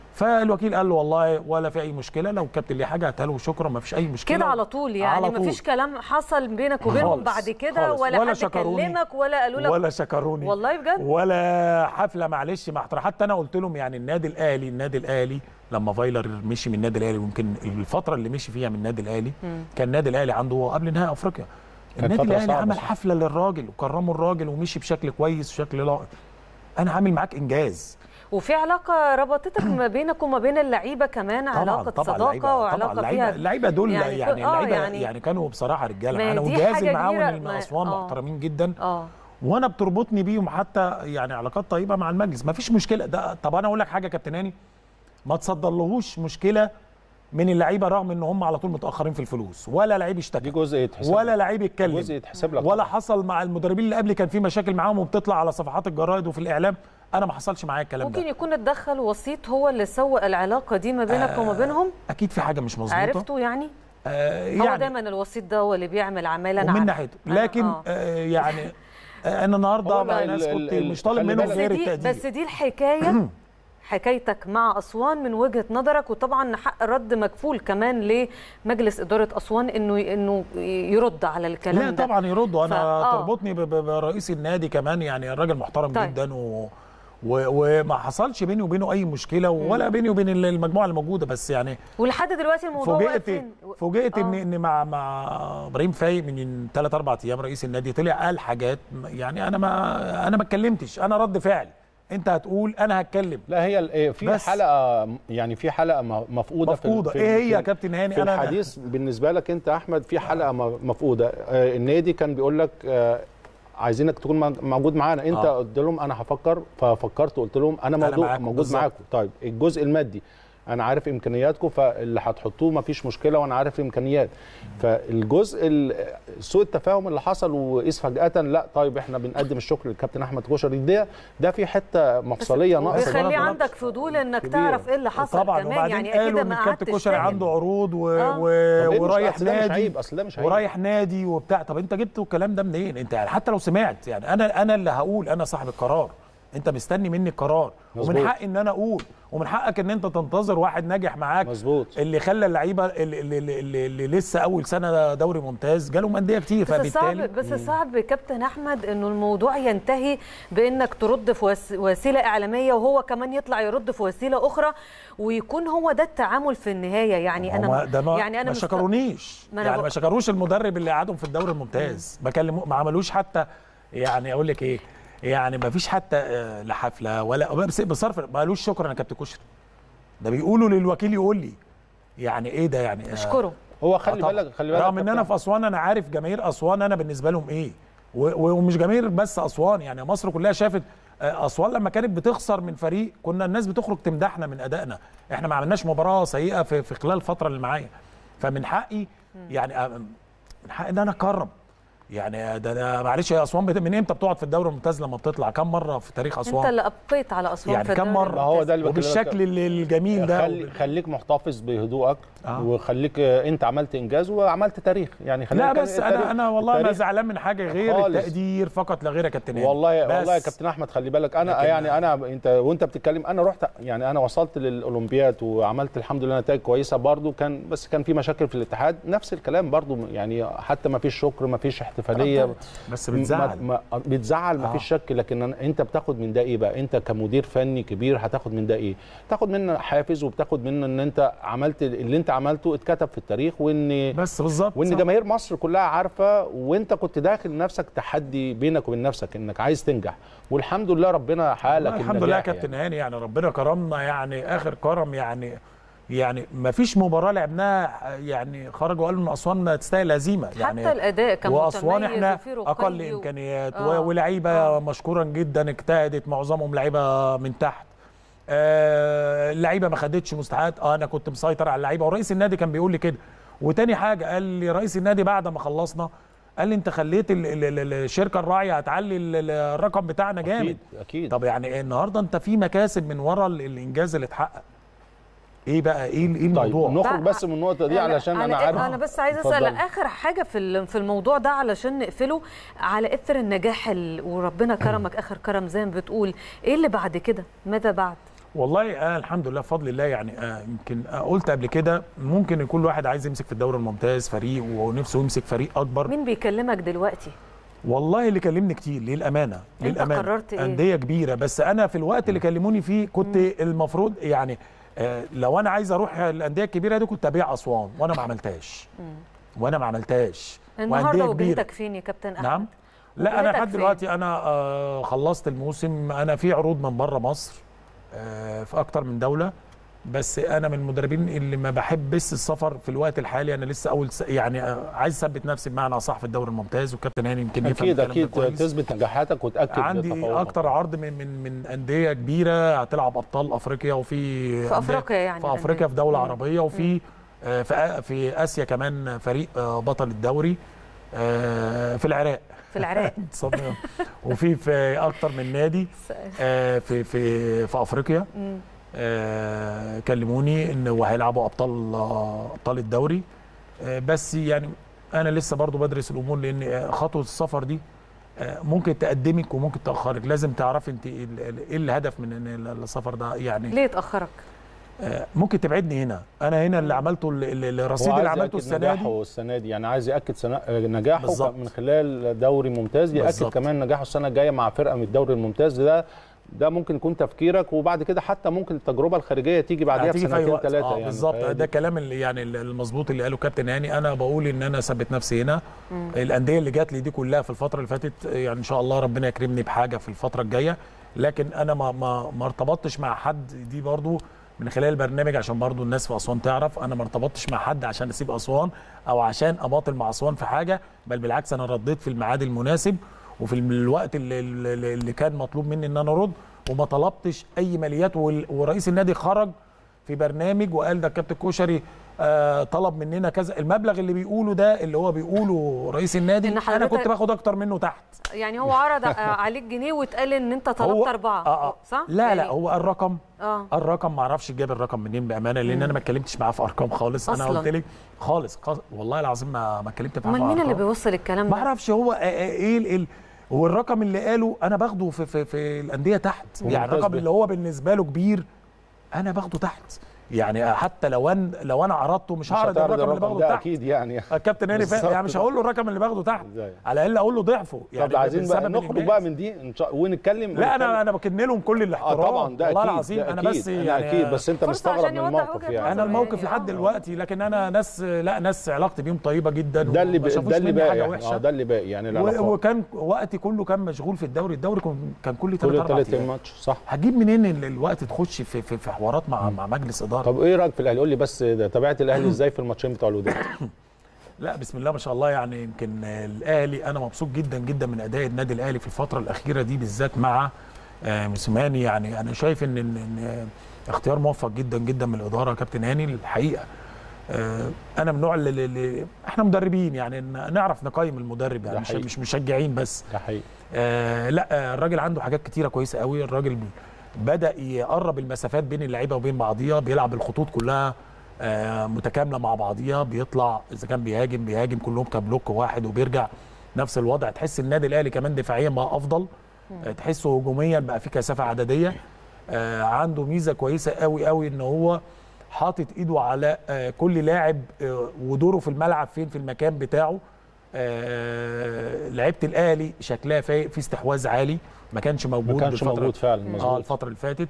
فالوكيل قال له والله ولا في اي مشكله لو الكابتن ليه حاجه هاتها له وشكرا ما فيش اي مشكله كده على طول يعني على طول. مفيش كلام حصل بينك وبينهم خالص، بعد كده خالص. ولا, ولا حد شكروني، كلمك ولا قالوا لك ولا شكروني والله بجد ولا حفله معلش مع احترام حتى انا قلت لهم يعني النادي الاهلي النادي الاهلي لما فايلر مشي من النادي الاهلي ويمكن الفتره اللي مشي فيها من النادي الاهلي كان النادي الاهلي عنده قبل نهائي افريقيا كانت النادي فترة الاهلي صعبة عمل صح. حفله للراجل وكرموا الراجل ومشي بشكل كويس وشكل لائق انا عامل معاك انجاز وفي علاقه ربطتك ما بينك وما بين اللعيبه كمان علاقه طبعا صداقه اللعيبة- وعلاقه طبعا فيها اللعيبه اللعيبه دول يعني يعني, كل- يعني آه اللعيبه يعني- يعني, يعني كانوا بصراحه ما رجاله انا دي وجهاز حاجة المعاون كبيرة، اللي من ما- اسوان آه. محترمين جدا اه وانا بتربطني بيهم حتى يعني علاقات طيبه مع المجلس ما فيش مشكله ده طب انا اقول لك حاجه يا كابتن هاني ما تصدرلهوش مشكله من اللعيبه رغم ان هم على طول متاخرين في الفلوس ولا لعيب دي اشتكى جزء يتحسب ولا لك. لعيب يتكلم جزء يتحسب لك ولا طبعاً. حصل مع المدربين اللي قبلي كان في مشاكل معاهم وبتطلع على صفحات الجرايد وفي الاعلام انا ما حصلش معايا الكلام ممكن ده يكون اتدخل وسيط هو اللي سوق العلاقه دي ما بينك وما بينهم اكيد في حاجه مش مظبوطه عرفته يعني آه هو يعني دايما الوسيط ده هو اللي بيعمل عماله انا ومن عارفة. ناحيته أنا- لكن آه. آه يعني آه انا النهارده هو مع ال- ناس ال- كنت ال- مش طالب خلي منهم بالك- غير بس دي التقدير بس دي الحكايه حكايتك مع اسوان من وجهه نظرك وطبعا حق رد مكفول كمان لمجلس اداره اسوان انه انه يرد على الكلام لا ده طبعا يردوا انا ف- آه. تربطني ب- ب- برئيس النادي كمان يعني الراجل محترم طيب. جدا و... و... وما حصلش بيني وبينه اي مشكله ولا بيني وبين المجموعه الموجوده بس يعني ولحد دلوقتي الموضوع واقف فوجئت فين؟ فوجئت ان آه. ان مع مع ابراهيم فايق من ثلاث اربع ايام رئيس النادي طلع قال حاجات يعني انا ما انا ما اتكلمتش انا رد فعل انت هتقول انا هتكلم لا هي ال- إيه، في بس. حلقه يعني في حلقه م- مفقوده في ال- مفقوده في ايه هي في يا كابتن هاني في انا الحديث بالنسبه لك انت احمد في حلقه م- مفقوده آه، النادي كان بيقول لك آه، عايزينك تكون مج- موجود معانا انت آه. قلت لهم انا هفكر ففكرت قلت لهم انا أنا موجود معاكم موجود بالظبط. معاكم طيب الجزء المادي انا عارف امكانياتكم فاللي هتحطوه مفيش مشكله وانا عارف الامكانيات فالجزء ال- سوء التفاهم اللي حصل وقيس فجاه لا طيب احنا بنقدم الشكر للكابتن احمد كشري ده ده في حته مفصليه ناقصه بيخلي برضه عندك نقص فضول انك كبير. تعرف ايه اللي حصل طبعا كمان وبعدين يعني قالوا اكيد ان ما الكابتن قعدتش كشري تاني. عنده عروض و... آه. و... طب ليه مش- ورايح أصل ده مش نادي عيب اصل ده مش عيب ورايح نادي وبتاع طب انت جبت الكلام ده منين انت يعني حتى لو سمعت يعني انا انا اللي هقول انا صاحب القرار انت مستني مني القرار مظبوط. ومن حقي ان انا اقول ومن حقك ان انت تنتظر واحد ناجح معاك مظبوط اللي خلى اللعيبه اللي, اللي, اللي, اللي لسه اول سنه دوري ممتاز جالهم انديه كتير بس صعب فبالتالي بس صعب كابتن احمد انه الموضوع ينتهي بانك ترد في وس- وسيله اعلاميه وهو كمان يطلع يرد في وسيله اخرى ويكون هو ده التعامل في النهايه يعني انا هما ده ما يعني انا ما مست- شكرونيش ما أنا يعني بق- ما شكروش المدرب اللي قعدهم في الدوري الممتاز ما كلموا ما عملوش حتى يعني اقول لك ايه يعني ما فيش حتى آه، لا حفله ولا بس بصرف ما قالوش شكرا يا كابتن كشري ده بيقولوا للوكيل يقول لي يعني ايه ده يعني آه، اشكره هو آه خلي طبعاً. بالك خلي بالك رغم ان انا كابتن في اسوان انا عارف جماهير اسوان انا بالنسبه لهم ايه و- و- ومش جماهير بس اسوان يعني مصر كلها شافت آه، اسوان لما كانت بتخسر من فريق كنا الناس بتخرج تمدحنا من ادائنا احنا ما عملناش مباراه سيئه في, في خلال الفتره اللي معايا فمن حقي يعني آه، من حقي ان انا اكرم يعني ده, ده معلش يا اسوان بت- من امتى بتقعد في الدوري الممتاز لما بتطلع كم مره في تاريخ انت اسوان اللي ابقيت على اسوان يعني في كم الدوري مرة؟ ما هو ده اللي بكلمك وبالشكل ال- الجميل ده خلي خليك محتفظ بهدوءك آه. وخليك آه، انت عملت انجاز وعملت تاريخ يعني خلينا لا نتكلم بس التاريخ- انا انا والله ما التاريخ- زعلان من حاجه غير خالص. التقدير فقط لا غير يا كابتن هاني. والله بس والله يا كابتن احمد خلي بالك انا لكن- يعني انا انت وانت بتتكلم انا رحت يعني انا وصلت للاولمبياد وعملت الحمد لله نتائج كويسه برضو كان بس كان في مشاكل في الاتحاد نفس الكلام برضو يعني حتى ما فيش شكر ما فيش احتفاليه بس ما بتزعل ما بتزعل ما آه. فيش شك لكن أنا- انت بتاخد من ده ايه بقى انت كمدير فني كبير هتاخد من ده ايه تاخد منه حافز وبتاخد منه ان انت عملت اللي انت عملته اتكتب في التاريخ وان بس بالظبط وان صح. جماهير مصر كلها عارفه وانت كنت داخل نفسك تحدي بينك وبين نفسك انك عايز تنجح والحمد لله ربنا حالك والله الحمد لله يا كابتن هاني يعني ربنا كرمنا يعني اخر كرم يعني يعني ما فيش مباراه لعبناها يعني خرجوا قالوا ان اسوان تستاهل هزيمه يعني حتى الاداء كان واسوان متميز احنا وفي رقي اقل و- امكانيات آه. آه. ولعيبه آه. آه. مشكورا جدا اجتهدت معظمهم لعيبه من تحت آه اللعيبه ما خدتش مستحقات اه انا كنت مسيطر على اللعيبه ورئيس النادي كان بيقول لي كده وتاني حاجه قال لي رئيس النادي بعد ما خلصنا قال لي انت خليت ال- ال- ال- الشركه الراعيه هتعلي ال- ال- الرقم بتاعنا جامد اكيد اكيد طب يعني النهارده انت في مكاسب من ورا ال- الانجاز اللي اتحقق ايه بقى ايه ال- ايه طيب الموضوع نخرج بس من النقطه دي علشان انا عارف انا بس عايزه اسال اتفضل. اخر حاجه في ال- في الموضوع ده علشان نقفله على اثر النجاح ال- وربنا كرمك اخر كرم زي ما بتقول ايه اللي بعد كده ماذا بعد والله انا الحمد لله بفضل الله يعني آه يمكن آه قلت قبل كده ممكن يكون واحد عايز يمسك في الدوري الممتاز فريق ونفسه يمسك فريق اكبر مين بيكلمك دلوقتي والله اللي كلمني كتير للامانه أنت للامانه قررت إيه؟ انديه كبيره بس انا في الوقت اللي كلموني فيه كنت المفروض يعني آه لو انا عايز اروح الانديه الكبيره دي كنت ابيع اسوان وانا ما عملتهاش وانا ما عملتهاش النهارده وأندية كبيرة. وجهتك فين يا كابتن احمد نعم لا انا وجهتك لحد فين؟ دلوقتي انا آه خلصت الموسم انا في عروض من بره مصر آه في اكتر من دوله بس انا من المدربين اللي ما بحبش السفر في الوقت الحالي انا لسه اول س... يعني آه عايز اثبت نفسي بمعنى اصح في الدوري الممتاز والكابتن هاني يمكن يفهم اكيد الكلام ده اكيد كويس. تثبت نجاحاتك وتاكد عندي تفوقك. اكتر عرض من من من انديه كبيره هتلعب ابطال افريقيا وفي في أندية- أفريقيا يعني في الأندية. افريقيا في دوله مم. عربيه وفي آه، في آ- في اسيا كمان فريق آه، بطل الدوري آه، في العراق في العراق تصدق؟ وفي في اكتر من نادي آه، في في في افريقيا مم. آه، كلموني ان وهيلعبوا ابطال آه، ابطال الدوري آه، بس يعني انا لسه برضو بدرس الامور لان آه، خطوه السفر دي آه، ممكن تقدمك وممكن تاخرك لازم تعرفي انت ايه ال- ايه الهدف من إن السفر ده يعني ليه اتاخرك آه، ممكن تبعدني هنا انا هنا اللي عملته ال- ال- الرصيد هو اللي عايز عملته يأكد السنه دي نجاحه السنه دي يعني عايز ياكد سنة نجاحه بالظبط. من خلال دوري ممتاز ياكد بالظبط. كمان نجاحه السنه الجايه مع فرقه من الدوري الممتاز ده ده ممكن يكون تفكيرك وبعد كده حتى ممكن التجربه الخارجيه تيجي بعدها هتيجي في أي بسنتين وقت. ثلاثه آه يعني بالظبط فهي ده دي- كلام اللي يعني المظبوط اللي قاله كابتن هاني انا بقول ان انا اثبت نفسي هنا الانديه اللي جات لي دي كلها في الفتره اللي فاتت يعني ان شاء الله ربنا يكرمني بحاجه في الفتره الجايه لكن انا ما ما ما ارتبطتش مع حد دي برضو من خلال البرنامج عشان برضو الناس في اسوان تعرف انا ما ارتبطتش مع حد عشان اسيب اسوان او عشان اباطل مع اسوان في حاجه بل بالعكس انا رديت في الميعاد المناسب وفي الوقت اللي, اللي اللي كان مطلوب مني ان انا ارد وما طلبتش اي ماليات وال- ورئيس النادي خرج في برنامج وقال ده الكابتن كوشري آه طلب مننا كذا المبلغ اللي بيقوله ده اللي هو بيقوله رئيس النادي إن انا حضرتك- كنت باخد اكتر منه تحت يعني هو عرض آه، عليك جنيه واتقال ان انت طلبت هو اربعه آه آه صح؟ لا لا يعني- هو الرقم اه الرقم ما اعرفش جاب الرقم منين بامانه لان انا ما اتكلمتش معاه في ارقام خالص انا أصلاً. قلت لك خالص خالص والله العظيم ما ما اتكلمت معاه امال في مين اللي أرقام. بيوصل الكلام ما ده؟ اعرفش هو آه، آه، ايه ال- ال- هو الرقم اللي قاله انا باخده في في, في الانديه تحت يعني ممتاز الرقم به. اللي هو بالنسبه له كبير انا باخده تحت يعني حتى لو انا لو انا عرضته مش مش هعرض هتعرض الرقم اللي باخده ده تحت اكيد يعني الكابتن هاني فاهم بالظبط. يعني مش هقول له الرقم اللي باخده تحت إزاي؟ على الاقل اقول له ضعفه يعني طب عايزين بقى بسبب نخرج الإنجاز. بقى من دي إن شاء- ونتكلم لا انا ونتكلم- انا بكن لهم كل اه الاحترام طبعا ده والله اكيد العظيم ده انا أكيد. بس أنا يعني اكيد بس انت فرصة مستغرب عشان من يوضح الموقف وجهة يعني انا نظره الموقف يعني. لحد آه. دلوقتي لكن انا ناس لا ناس علاقتي بيهم طيبه جدا ده اللي وما ب... شافوش ده اللي مني باقي حاجه اه وحشه ده اللي باقي يعني و- العلاقات وكان وقتي كله كان مشغول في الدوري الدوري كان- كان كل ثلاث كل اربع 30 ايام ماتش صح هتجيب منين ال- الوقت تخش في في, في حوارات مع مع مجلس اداره طب ايه رايك في الاهلي قول لي بس ده تابعت الاهلي ازاي في الماتشين بتوع الوداد لا بسم الله ما شاء الله يعني يمكن الاهلي انا مبسوط جدا جدا من اداء النادي الاهلي في الفتره الاخيره دي بالذات مع آه، موسيماني يعني انا شايف ان ان إن اختيار موفق جدا جدا من الاداره كابتن هاني الحقيقه آه، انا من النوع اللي, اللي- اللي احنا مدربين يعني إن نعرف نقيم المدرب ده يعني مش, حقيقي. مش مشجعين بس ده حقيقي آه لا آه، الراجل عنده حاجات كتيره كويسه قوي الراجل بدا يقرب المسافات بين اللعيبه وبين بعضيها بيلعب الخطوط كلها آه متكامله مع بعضيها بيطلع اذا كان بيهاجم بيهاجم كلهم كبلوك واحد وبيرجع نفس الوضع تحس النادي الاهلي كمان دفاعيا بقى افضل آه تحسه هجوميا بقى في كثافه عدديه آه عنده ميزه كويسه قوي قوي ان هو حاطط ايده على آه كل لاعب آه ودوره في الملعب فين في المكان بتاعه آه لعيبه الاهلي شكلها فايق في استحواذ عالي ما كانش موجود ما كانش الفترة- موجود فعلا اه مظبوط الفتره اللي فاتت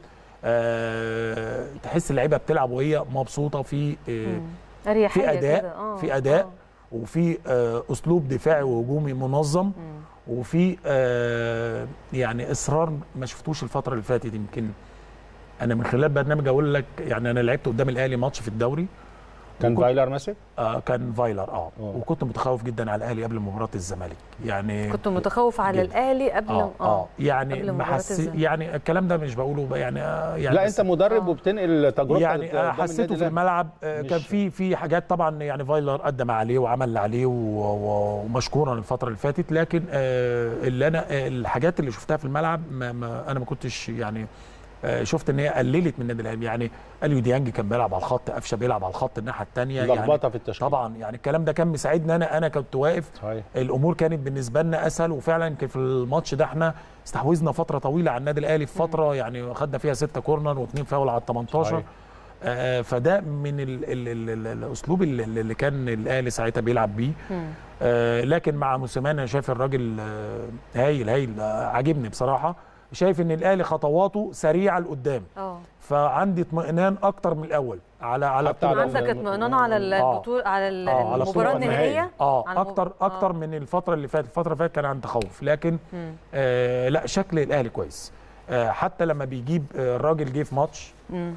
آه تحس اللعيبه بتلعب وهي مبسوطه في آه اريحيه في اداء كده. آه، في اداء آه. وفي آه اسلوب دفاعي وهجومي منظم وفي آه يعني اصرار ما شفتوش الفتره اللي فاتت يمكن انا من خلال برنامج اقول لك يعني انا لعبت قدام الاهلي ماتش في الدوري كان وكنت- فايلر ماسك آه كان فايلر اه آه. وكنت متخوف جدا على الاهلي قبل مباراه الزمالك يعني كنت متخوف على جدا. الاهلي قبل اه اه يعني قبل ما مباراة حس الزمالك. يعني الكلام ده مش بقوله بقى يعني آه يعني لا بس- انت مدرب آه. وبتنقل تجربتك يعني قدام آه، حسيته النادي في ده. الملعب آه، كان مش- في في حاجات طبعا يعني فايلر قدم عليه وعمل اللي عليه و- و- ومشكورا الفتره اللي فاتت لكن آه، اللي انا آه، الحاجات اللي شفتها في الملعب ما ما انا ما كنتش يعني آه، شفت ان هي قللت من النادي الاهلي يعني اليو ديانج كان بيلعب على الخط قفشه بيلعب على الخط الناحيه الثانيه لخبطه في التشكيل طبعا يعني الكلام ده كان مساعدني انا انا كنت واقف صحيح الامور كانت بالنسبه لنا اسهل وفعلا كان في الماتش ده احنا استحوذنا فتره طويله على النادي الاهلي في فتره يعني خدنا فيها ستة كورنر واثنين فاول على ال 18 صحيح. آه فده من ال ال ال ال الاسلوب اللي, اللي كان الاهلي ساعتها بيلعب بيه آه لكن مع موسيماني انا شايف الراجل آه هايل هايل آه عاجبني بصراحه شايف ان الاهلي خطواته سريعه لقدام اه فعندي اطمئنان اكتر من الاول على على حتى على بطولة- عندك اطمئنان على آه. البطوله على ال- آه، على المباراه بطولة النهائيه اه على المب- اكتر اكتر آه. من الفتره اللي فاتت الفتره اللي فاتت كان عندي تخوف لكن مم. آه لا شكل الاهلي كويس آه حتى لما بيجيب آه الراجل جه في ماتش مم.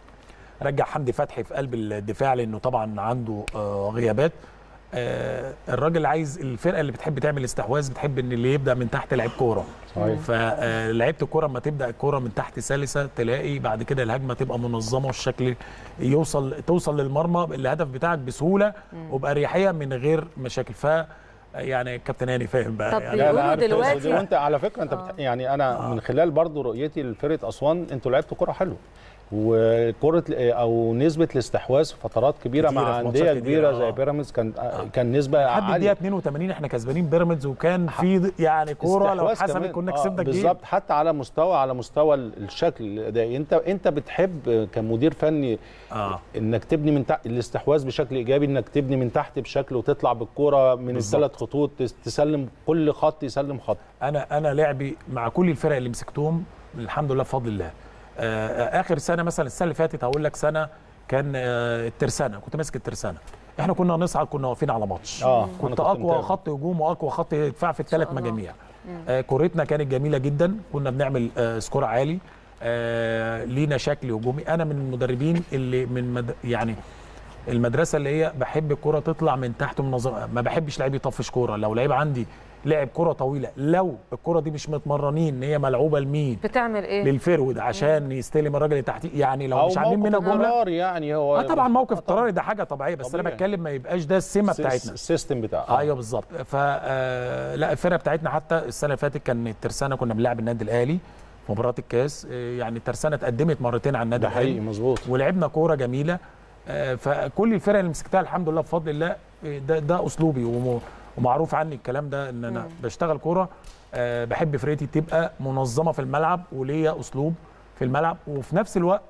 رجع حمدي فتحي في قلب الدفاع لانه طبعا عنده آه غيابات آه الراجل عايز الفرقه اللي بتحب تعمل استحواذ بتحب ان اللي يبدا من تحت لعيب كوره صحيح فلعيبه الكوره لما تبدا الكوره من تحت سلسه تلاقي بعد كده الهجمه تبقى منظمه والشكل يوصل توصل للمرمى الهدف بتاعك بسهوله وباريحيه من غير مشاكل ف يعني كابتن هاني فاهم بقى طب يعني لا بيقولوا لا عارف دلوقتي- تقصد إيه. وانت على فكره انت بت... يعني انا من خلال برضو رؤيتي لفرقه اسوان انتوا لعبتوا كره حلوه وكره او نسبه الاستحواذ في فترات كبيره كتيرة مع في انديه ماتشات كبيره كتيرة، زي آه. بيراميدز كان كان نسبه لحد الدقيقه عاليه 82 احنا كسبانين بيراميدز وكان في يعني كوره لو استحواذ اتحسبت كمان. كنا آه، كسبنا الجيم بالظبط حتى على مستوى على مستوى الشكل الادائي انت انت بتحب كمدير فني اه انك تبني من تحت الاستحواذ بشكل ايجابي انك تبني من تحت بشكل وتطلع بالكوره من بالظبط. الثلاث خطوط تس- تسلم كل خط يسلم خط انا انا لعبي مع كل الفرق اللي مسكتهم الحمد لله بفضل الله آه اخر سنه مثلا السنه اللي فاتت هقول لك سنه كان آه الترسانه كنت ماسك الترسانه احنا كنا نصعد كنا واقفين على ماتش اه أنا كنت اقوى متابع. خط هجوم واقوى خط دفاع في الثلاث الله. مجاميع آه كورتنا كانت جميله جدا كنا بنعمل آه سكور عالي آه لينا شكل هجومي انا من المدربين اللي من مد... يعني المدرسه اللي هي بحب الكره تطلع من تحت منظم ما بحبش لعيب يطفش كوره لو لعيب عندي لعب كره طويله لو الكره دي مش متمرنين ان هي ملعوبه لمين بتعمل ايه للفرود عشان يستلم الراجل اللي تحتيه يعني لو او مش عاملين موقف منها جمله اضطراري يعني هو اه طبعا موقف اضطراري ده حاجه طبيعيه بس انا طبيعي. بتكلم ما يبقاش ده السمه الس- بتاعتنا السيستم بتاعه ايوه بالظبط ف آه، لا الفرقه بتاعتنا حتى السنه اللي فاتت كان الترسانه كنا بنلعب النادي الاهلي في مباراه الكاس آه، يعني الترسانه اتقدمت مرتين على النادي ده حقيقي الاهلي مظبوط ولعبنا كوره جميله آه، فكل الفرق اللي مسكتها الحمد لله بفضل الله آه، ده ده اسلوبي وم- ومعروف عني الكلام ده ان انا بشتغل كوره آه، بحب فرقتي تبقى منظمه في الملعب وليا اسلوب في الملعب وفي نفس الوقت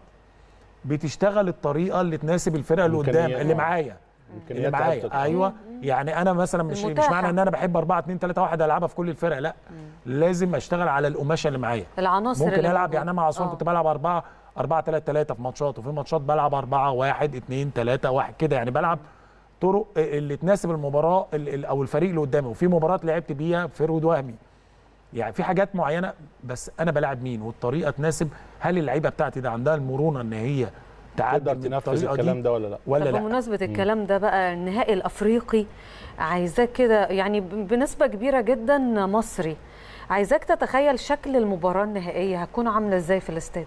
بتشتغل الطريقه اللي تناسب الفرقه اللي قدام إمكانيات. اللي معايا اللي إمكانيات معايا لعيبتك. ايوه يعني انا مثلا مش مش المتاحة. معنى ان انا بحب 4 2 3 1 العبها في كل الفرق لا لازم اشتغل على القماشه اللي معايا العناصر ممكن اللي العب موجودة. يعني انا مع اسوان آه. كنت بلعب 4 4 3 3 في ماتشات وفي ماتشات بلعب 4 1 2 3 1 كده يعني بلعب طرق اللي تناسب المباراه ال- ال- او الفريق اللي قدامي وفي مباراه لعبت بيها فرود وهمي يعني في حاجات معينه بس انا بلعب مين والطريقه تناسب هل اللعيبه بتاعتي ده عندها المرونه ان هي تعدي تقدر من تنفذ الطريقة دي الكلام ده ولا لا ولا طب لا بمناسبة الكلام ده بقى النهائي الأفريقي عايزاك كده يعني ب- بنسبة كبيرة جدا مصري عايزاك تتخيل شكل المباراة النهائية هتكون عاملة ازاي في الاستاد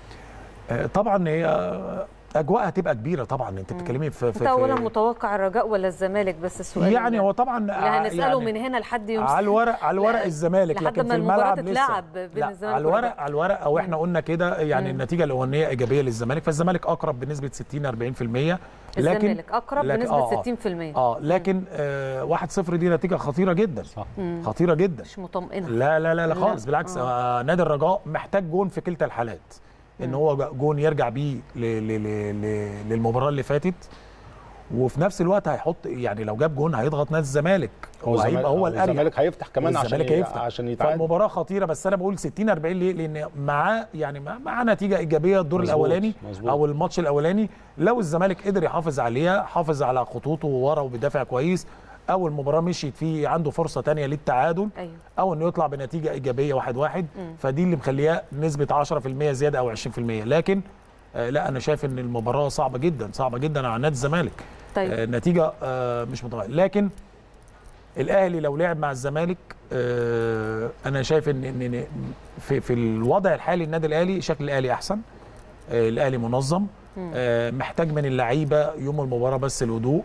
آه، طبعا هي اجواءها هتبقى كبيره طبعا انت بتتكلمي في, في انت اولا في متوقع الرجاء ولا الزمالك بس السؤال يعني هو طبعا اللي هنسأله يعني من هنا لحد يوم على الورق على الورق لا، الزمالك لحد لكن ما في المباراة الملعب لسه تتلعب بين لا الزمالك على الورق والرجاء. على الورق او احنا قلنا كده يعني النتيجه الاولانيه ايجابيه للزمالك فالزمالك اقرب بنسبه 60 40% لكن الزمالك أقرب لكن- بنسبة آه، آه. 60% اه لكن آه 1-0 دي نتيجه خطيره جدا صح خطيره جدا مش مطمئنة لا لا لا, لا لا. خالص بالعكس آه نادي الرجاء محتاج جون في كلتا الحالات ان هو جون يرجع بيه ل- ل- ل- ل- للمباراه اللي فاتت وفي نفس الوقت هيحط يعني لو جاب جون هيضغط نادي الزمالك وهيبقى هو الاريح الزمالك هيفتح كمان عشان والزمالك ي- هيفتح عشان يتعادل فالمباراه خطيره بس انا بقول 60 40 ليه لان معاه يعني مع- معاه نتيجه ايجابيه الدور مظبوط، الاولاني مظبوط. او الماتش الاولاني لو الزمالك قدر يحافظ عليها حافظ على خطوطه ورا وبيدافع كويس او المباراه مشيت فيه عنده فرصه تانية للتعادل ايوه او انه يطلع بنتيجه ايجابيه واحد واحد فدي اللي مخليها نسبه 10% زياده او 20% لكن آه لا انا شايف ان المباراه صعبه جدا صعبه جدا على نادي الزمالك طيب آه نتيجه آه مش متوقعه لكن الاهلي لو لعب مع الزمالك آه انا شايف ان ان إن في في الوضع الحالي النادي الاهلي شكل الاهلي احسن آه الاهلي منظم آه محتاج من اللعيبه يوم المباراه بس الهدوء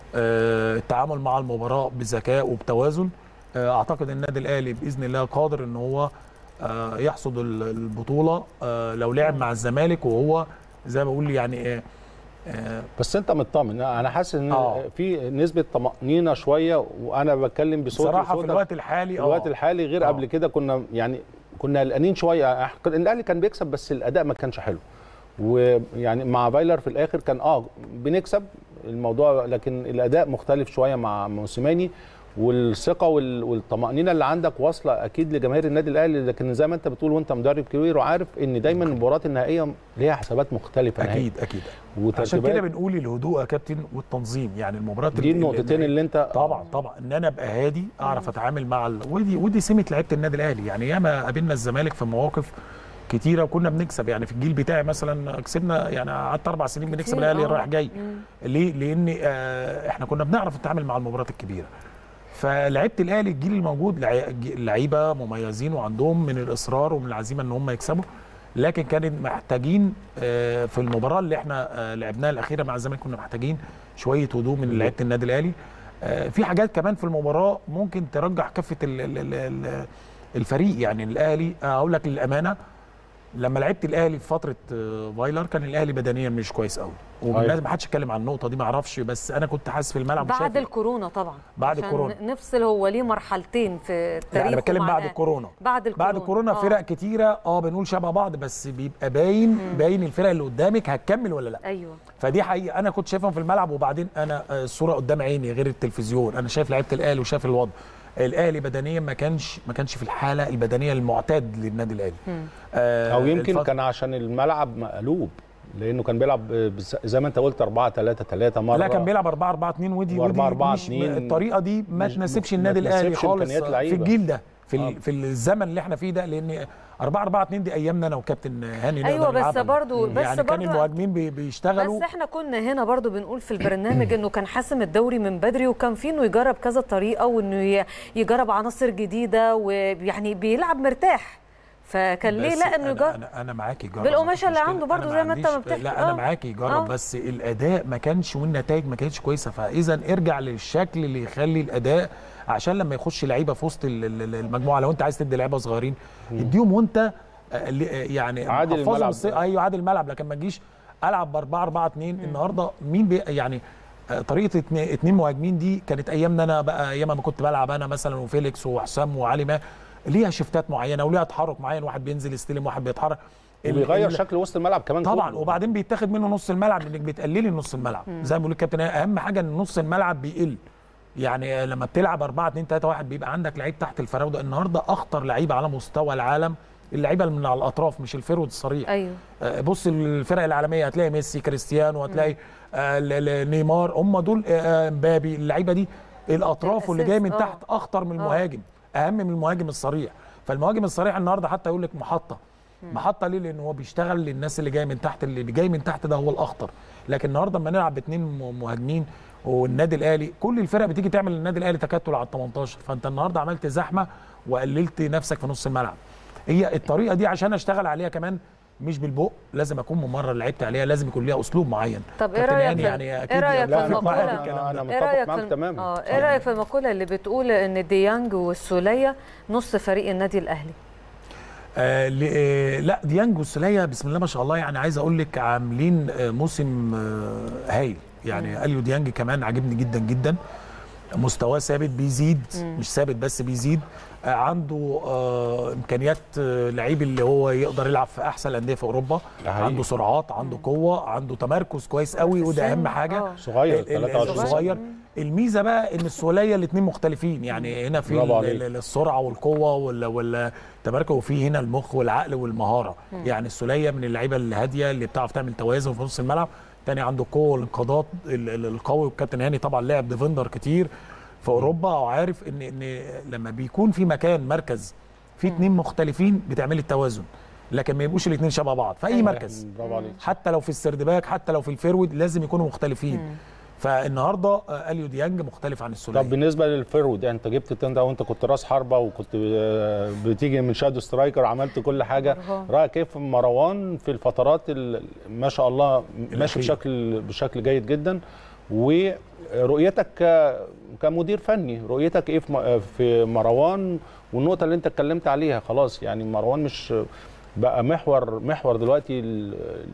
آه التعامل مع المباراه بذكاء وبتوازن آه اعتقد ان النادي الاهلي باذن الله قادر ان هو آه، يحصد ال- البطوله آه، لو لعب مع الزمالك وهو زي ما بقول يعني آه، آه، بس انت مطمن انا حاسس ان آه. في نسبه طمانينه شويه وانا بتكلم بصوت بصراحه في وصوتك. الوقت الحالي في الوقت آه، الحالي غير آه. قبل كده كنا يعني كنا قلقانين شويه إح- الاهلي كان بيكسب بس الاداء ما كانش حلو ويعني مع فايلر في الاخر كان اه بنكسب الموضوع لكن الاداء مختلف شويه مع موسيماني والثقه وال- والطمانينه اللي عندك واصله اكيد لجماهير النادي الاهلي لكن زي ما انت بتقول وانت مدرب كبير وعارف ان دايما المباريات النهائيه ليها حسابات مختلفه نهائية. اكيد اكيد عشان وترتيبات كده بنقول الهدوء يا كابتن والتنظيم يعني المباراه دي النقطتين اللي انت طبعا طبعا ان انا ابقى هادي اعرف اتعامل مع ال... ودي ودي سمه لعيبه النادي الاهلي يعني ياما قابلنا الزمالك في مواقف كتيره وكنا بنكسب يعني في الجيل بتاعي مثلا كسبنا يعني قعدت اربع سنين بنكسب كتير، الاهلي آه. رايح جاي مم. ليه؟ لان آه احنا كنا بنعرف نتعامل مع المباريات الكبيره فلعيبه الاهلي الجيل الموجود لعي- لعيبه مميزين وعندهم من الاصرار ومن العزيمه ان هم يكسبوا لكن كانوا محتاجين آه، في المباراه اللي احنا آه، لعبناها الاخيره مع الزمالك كنا محتاجين شويه هدوء من لعيبه النادي الاهلي آه، في حاجات كمان في المباراه ممكن ترجح كفه ال- ال- ال- ال- الفريق يعني الاهلي آه، اقول لك للامانه لما لعبت الاهلي في فتره آه، فايلر كان الاهلي بدنيا مش كويس قوي والناس ما حدش اتكلم عن النقطه دي ما اعرفش بس انا كنت حاسس في الملعب بعد وشايف- الكورونا طبعا بعد عشان الكورونا. نفصل هو ليه مرحلتين في لا تاريخه انا بتكلم مع بعد الأهلي. الكورونا بعد الكورونا بعد الكورونا آه. فرق كتيره اه بنقول شبه بعض بس بيبقى باين باين الفرق اللي قدامك هتكمل ولا لا ايوه فدي حقيقه انا كنت شايفهم في الملعب وبعدين انا آه، الصوره قدام عيني غير التلفزيون انا شايف لعيبه الاهلي وشايف الوضع الاهلي بدنيا ما كانش ما كانش في الحاله البدنيه المعتاد للنادي الاهلي آه او يمكن الفت- كان عشان الملعب مقلوب لانه كان بيلعب بز- زي ما انت قلت 4 3 3 مره لا كان بيلعب 4 4 2 ودي و4 ودي 4 مش- 2 الطريقه دي ما مش- تناسبش ما النادي الاهلي تناسبش خالص إمكانيات في لعيبة. الجيل ده في آه. ال- في الزمن اللي احنا فيه ده لان 4 4 2 دي ايامنا انا وكابتن هاني أيوة، نقدر بس نلعبها. برضو- بس يعني كان برضو- المهاجمين بي- بيشتغلوا بس احنا كنا هنا برضو بنقول في البرنامج انه كان حاسم الدوري من بدري وكان فيه انه يجرب كذا طريقه وانه ي- يجرب عناصر جديده ويعني بيلعب مرتاح فكان ليه بس لا انه أنا, يجرب انا انا معاكي جرب بالقماشة مفيش اللي مشكلة. عنده برضو أنا زي ما أنت ما عنديش- بتحكي. لا انا آه. معاكي جرب آه. بس الاداء ما كانش والنتائج ما كانتش كويسه فاذا ارجع للشكل اللي يخلي الاداء عشان لما يخش لعيبه في وسط ال- ال- المجموعه لو انت عايز تدي لعيبه صغيرين اديهم وانت آه، اللي- آه، يعني عادل محفظهم الملعب. الص- ايوه عادل الملعب لكن ما تجيش العب ب 4 4 2 النهارده مين بي يعني آه، طريقه اتنين, اتنين مهاجمين دي كانت ايامنا انا بقى ايام ما كنت بلعب انا مثلا وفيليكس وحسام وعلي ما ليها شفتات معينه وليها تحرك معين واحد بينزل يستلم واحد بيتحرك ال- وبيغير ال- شكل وسط الملعب كمان طبعا كله. وبعدين بيتاخد منه نص الملعب لانك بتقللي نص الملعب زي ما بيقول الكابتن اهم حاجه ان نص الملعب بيقل يعني لما بتلعب 4 2 3 1 بيبقى عندك لعيب تحت الفراوده النهارده اخطر لعيبه على مستوى العالم اللعيبه اللي من على الاطراف مش الفيرود الصريح ايوه آه، بص الفرق العالميه هتلاقي ميسي كريستيانو هتلاقي آه، ل- ل- نيمار هم دول آه، مبابي اللعيبه دي الاطراف واللي جاي من الأساس، آه. تحت اخطر من المهاجم اهم من المهاجم الصريح فالمهاجم الصريح النهارده حتى يقول لك محطه محطه ليه لان هو بيشتغل للناس اللي جاي من تحت اللي جاي من تحت ده هو الاخطر لكن النهارده لما نلعب باثنين م- مهاجمين والنادي الاهلي كل الفرق بتيجي تعمل للنادي الاهلي تكتل على ال 18 فانت النهارده عملت زحمه وقللت نفسك في نص الملعب هي الطريقه دي عشان اشتغل عليها كمان مش بالبق لازم اكون ممرر لعبت عليها لازم يكون ليها اسلوب معين طب ايه كابتن رايك هاني في يعني اكيد ايه رايك في يتفق لا، معايا المقوله في الكلام أنا ده. ايه متفق رايك معاك في تماما. اه ايه رايك في المقوله اللي بتقول ان ديانج والسوليه نص فريق النادي الاهلي آه ل- آه لا ديانج والسوليه بسم الله ما شاء الله يعني عايز اقول لك عاملين آه موسم آه هايل يعني اليو ديانج كمان عاجبني جدا جدا مستواه ثابت بيزيد مش ثابت بس بيزيد آه عنده آه امكانيات آه لعيب اللي هو يقدر يلعب في احسن الانديه في اوروبا ده حقيقي. عنده سرعات عنده قوه عنده تمركز كويس قوي في وده السن، اهم حاجه آه. صغير ال- ال- 23 صغير الميزه بقى ان السوليه الاثنين مختلفين يعني هنا في برافو ال- عليك. ال- السرعه والقوه ولا ولا التمركز وفي هنا المخ والعقل والمهاره يعني السوليه من اللعيبه الهاديه اللي بتعرف تعمل توازن في نص الملعب تاني عنده القوه والانقاضات ال- ال- القوي والكابتن هاني طبعا لعب ديفندر كتير في اوروبا وعارف ان ان لما بيكون في مكان مركز في اتنين مختلفين بتعمل التوازن لكن ما يبقوش الاثنين شبه بعض في اي مركز برافو عليك حتى لو في السردباك حتى لو في الفيرود لازم يكونوا مختلفين فالنهارده آه، اليو ديانج مختلف عن السوليه طب بالنسبه للفيرود يعني انت جبت التن ده وانت كنت راس حربه وكنت آه، بتيجي من شادو سترايكر عملت كل حاجه مروان. رايك كيف في مروان في الفترات ال- ما شاء الله ماشي الأخيرة. بشكل بشكل جيد جدا ورؤيتك ك- كمدير فني رؤيتك ايه في م- في مروان والنقطه اللي انت اتكلمت عليها خلاص يعني مروان مش بقى محور محور دلوقتي ال-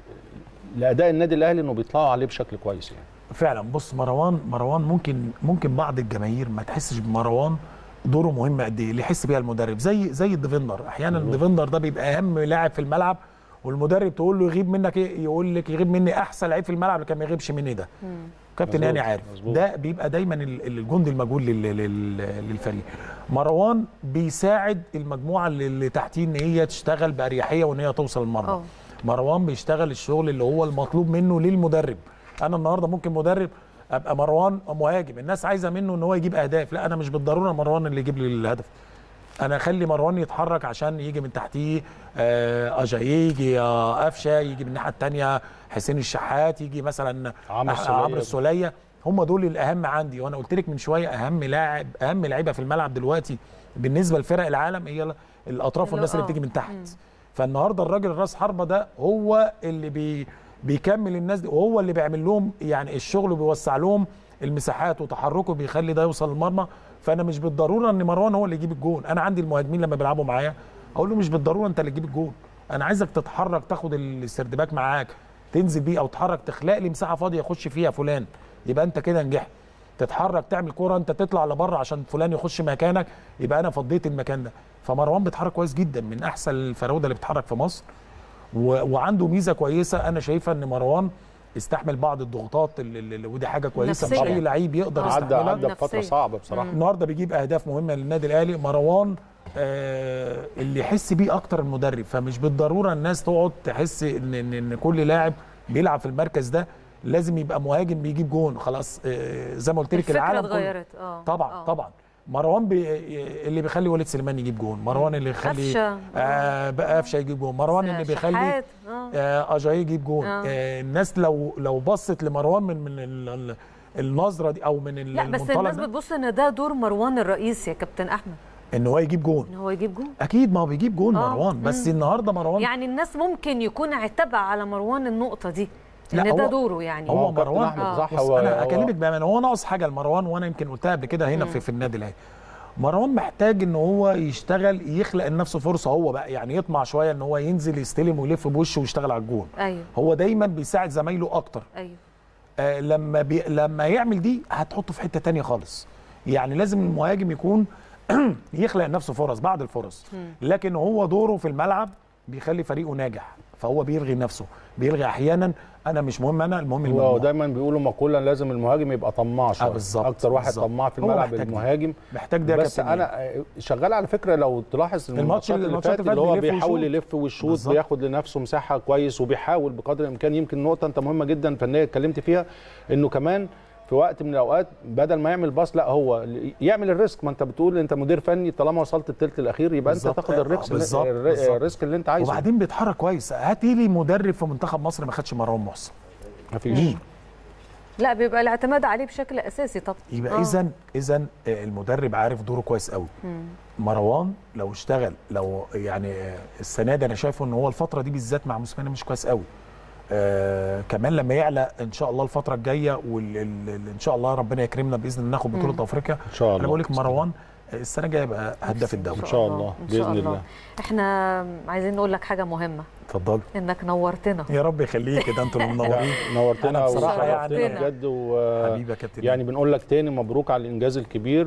لاداء النادي الاهلي انه بيطلعوا عليه بشكل كويس يعني فعلا بص مروان مروان ممكن ممكن بعض الجماهير ما تحسش بمروان دوره مهم قد ايه اللي يحس بيها المدرب زي زي الديفندر احيانا الديفندر ده بيبقى اهم لاعب في الملعب والمدرب تقول له يغيب منك ايه يقول لك يغيب مني احسن لعيب في الملعب لكن ما يغيبش مني ده كابتن مظبوط، هاني عارف مظبوط. ده بيبقى دايما ال- الجندي المجهول لل- لل- للفريق مروان بيساعد المجموعه اللي اللي تحتيه ان هي تشتغل باريحيه وان هي توصل المرمى اه. مروان بيشتغل الشغل اللي هو المطلوب منه للمدرب انا النهارده ممكن مدرب ابقى مروان مهاجم الناس عايزه منه ان هو يجيب اهداف لا انا مش بالضروره مروان اللي يجيب لي الهدف انا اخلي مروان يتحرك عشان يجي من تحتيه آه، اجاييه يجي آه، قفشه يجي من الناحيه الثانيه حسين الشحات يجي مثلا عمرو أح- السولية. عمرو السوليه هم دول الاهم عندي وانا قلت لك من شويه اهم لاعب اهم لعيبه في الملعب دلوقتي بالنسبه لفرق العالم هي ال- الاطراف اللي- والناس اللي آه. بتيجي من تحت فالنهارده الراجل راس حربه ده هو اللي بي بيكمل الناس دي وهو اللي بيعمل لهم يعني الشغل وبيوسع لهم المساحات وتحركه بيخلي ده يوصل للمرمى فانا مش بالضروره ان مروان هو اللي يجيب الجون انا عندي المهاجمين لما بيلعبوا معايا اقول له مش بالضروره انت اللي تجيب الجون انا عايزك تتحرك تاخد السردباك معاك تنزل بيه او تتحرك تخلق لي مساحه فاضيه يخش فيها فلان يبقى انت كده نجحت تتحرك تعمل كوره انت تطلع لبره عشان فلان يخش مكانك يبقى انا فضيت المكان ده فمروان بيتحرك كويس جدا من احسن الفراوده اللي بتتحرك في مصر و... وعنده ميزه كويسه انا شايفه ان مروان استحمل بعض الضغوطات اللي... اللي... ودي حاجه كويسه مش نفسية. اي لعيب يقدر آه. عدى يستحملها عدى بفتره نفسية. صعبه بصراحه النهارده بيجيب اهداف مهمه للنادي الاهلي مروان آه اللي يحس بيه اكتر المدرب فمش بالضروره الناس تقعد تحس ان ان, إن كل لاعب بيلعب في المركز ده لازم يبقى مهاجم بيجيب جون خلاص آه زي ما قلت لك الفكره العالم كله- اتغيرت اه طبعا آه. طبعا مروان بي اللي بيخلي وليد سليمان يجيب جون مروان اللي يخلي قفشة. آه بقى قفشه يجيب جون مروان اللي بيخلي شحات. اه آه اجاي يجيب جون آه. آه الناس لو لو بصت لمروان من من ال- ال- النظره دي او من ال- لا بس المنطلق الناس ده بتبص ان ده دور مروان الرئيسي يا كابتن احمد ان هو يجيب جون ان هو يجيب جول اكيد ما هو بيجيب جون آه. مروان بس مم. النهارده مروان يعني الناس ممكن يكون اعتبى على مروان النقطه دي لا، ان ده هو- دوره يعني هو هو كابتن مروان أحمد آه. صح بص هو انا هو- اكلمك بامانه هو ناقص حاجه لمروان وانا يمكن قلتها قبل كده هنا في, في النادي الاهلي مروان محتاج ان هو يشتغل يخلق لنفسه فرصه هو بقى يعني يطمع شويه ان هو ينزل يستلم ويلف بوشه ويشتغل على الجون ايوه هو دايما بيساعد زمايله اكتر ايوه آه لما بي لما يعمل دي هتحطه في حته تانية خالص يعني لازم المهاجم يكون يخلق لنفسه فرص بعد الفرص لكن هو دوره في الملعب بيخلي فريقه ناجح فهو بيلغي نفسه بيلغي احيانا انا مش مهم انا المهم هو المجموعه دايما بيقولوا مقوله لازم المهاجم يبقى طماع شويه بالظبط، اكتر واحد بالظبط. طماع في هو الملعب محتاج دي. المهاجم محتاج ده يا بس كابتن انا آه، شغال على فكره لو تلاحظ الماتش- الماتشات اللي الماتشات فاتت اللي اللي هو فاتت بيلف بيحاول ويشوط. يلف ويشوط بالظبط. بياخد لنفسه مساحه كويس وبيحاول بقدر الامكان يمكن نقطه انت مهمه جدا فنيه اتكلمت فيها انه كمان في وقت من الاوقات بدل ما يعمل باص لا هو يعمل الريسك ما انت بتقول انت مدير فني طالما وصلت الثلث الاخير يبقى انت بالظبط. تاخد الريسك بالظبط، الر- بالظبط. الريسك اللي انت عايزه وبعدين بيتحرك كويس هات لي مدرب في منتخب مصر ما خدش مروان محسن مفيش لا بيبقى الاعتماد عليه بشكل اساسي طبعا يبقى آه. اذا اذا المدرب عارف دوره كويس قوي مروان لو اشتغل لو يعني آه، السنه دي انا شايفه ان هو الفتره دي بالذات مع موسيماني مش كويس قوي آه كمان لما يعلى ان شاء الله الفتره الجايه وان شاء الله ربنا يكرمنا باذن الله ناخد بطوله افريقيا ان شاء الله انا بقول لك مروان آه، السنه الجايه يبقى هداف الدوري إن شاء الله، إن شاء بإذن الله. الله. احنا عايزين نقول لك حاجه مهمه اتفضل انك نورتنا يا رب يخليك كده انتوا اللي منورين نورتنا أنا بصراحة وشرفتنا يعني- بجد و... حبيبي يا كابتن يعني بنقول لك تاني مبروك على الانجاز الكبير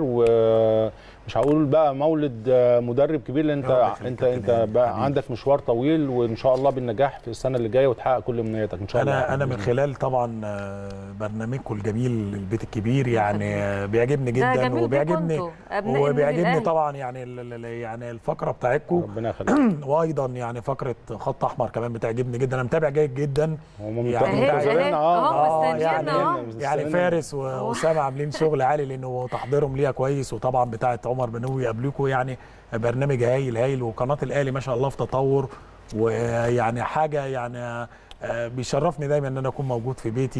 ومش هقول بقى مولد آه، مدرب كبير لان انت يا رب يخليك انت كابتن انت هاني، بقى حبيبي. عندك مشوار طويل وان شاء الله بالنجاح في السنه اللي جايه وتحقق كل امنياتك ان شاء الله انا انا من خلال طبعا آه، برنامجكم الجميل البيت الكبير يعني آه، بيعجبني ده جدا جميل بيكم وبيعجبني انتوا، أبناء النادي وبيعجبني الأهلي. طبعا يعني ال- ال- يعني الفقره بتاعتكم ربنا يخليك وايضا يعني فقره خط احمر كمان بتعجبني جدا انا متابع جيد جدا هم يعني أهي- منتظرين أهي، اه أهو آه، مستنيين يعني أهو. يعني فارس واسامه عاملين شغل عالي لانه تحضيرهم ليها كويس وطبعا بتاعه عمر بنوي قبلكم يعني برنامج هايل هايل وقناه الاهلي ما شاء الله في تطور ويعني حاجه يعني آه، بيشرفني دايما ان انا اكون موجود في بيتي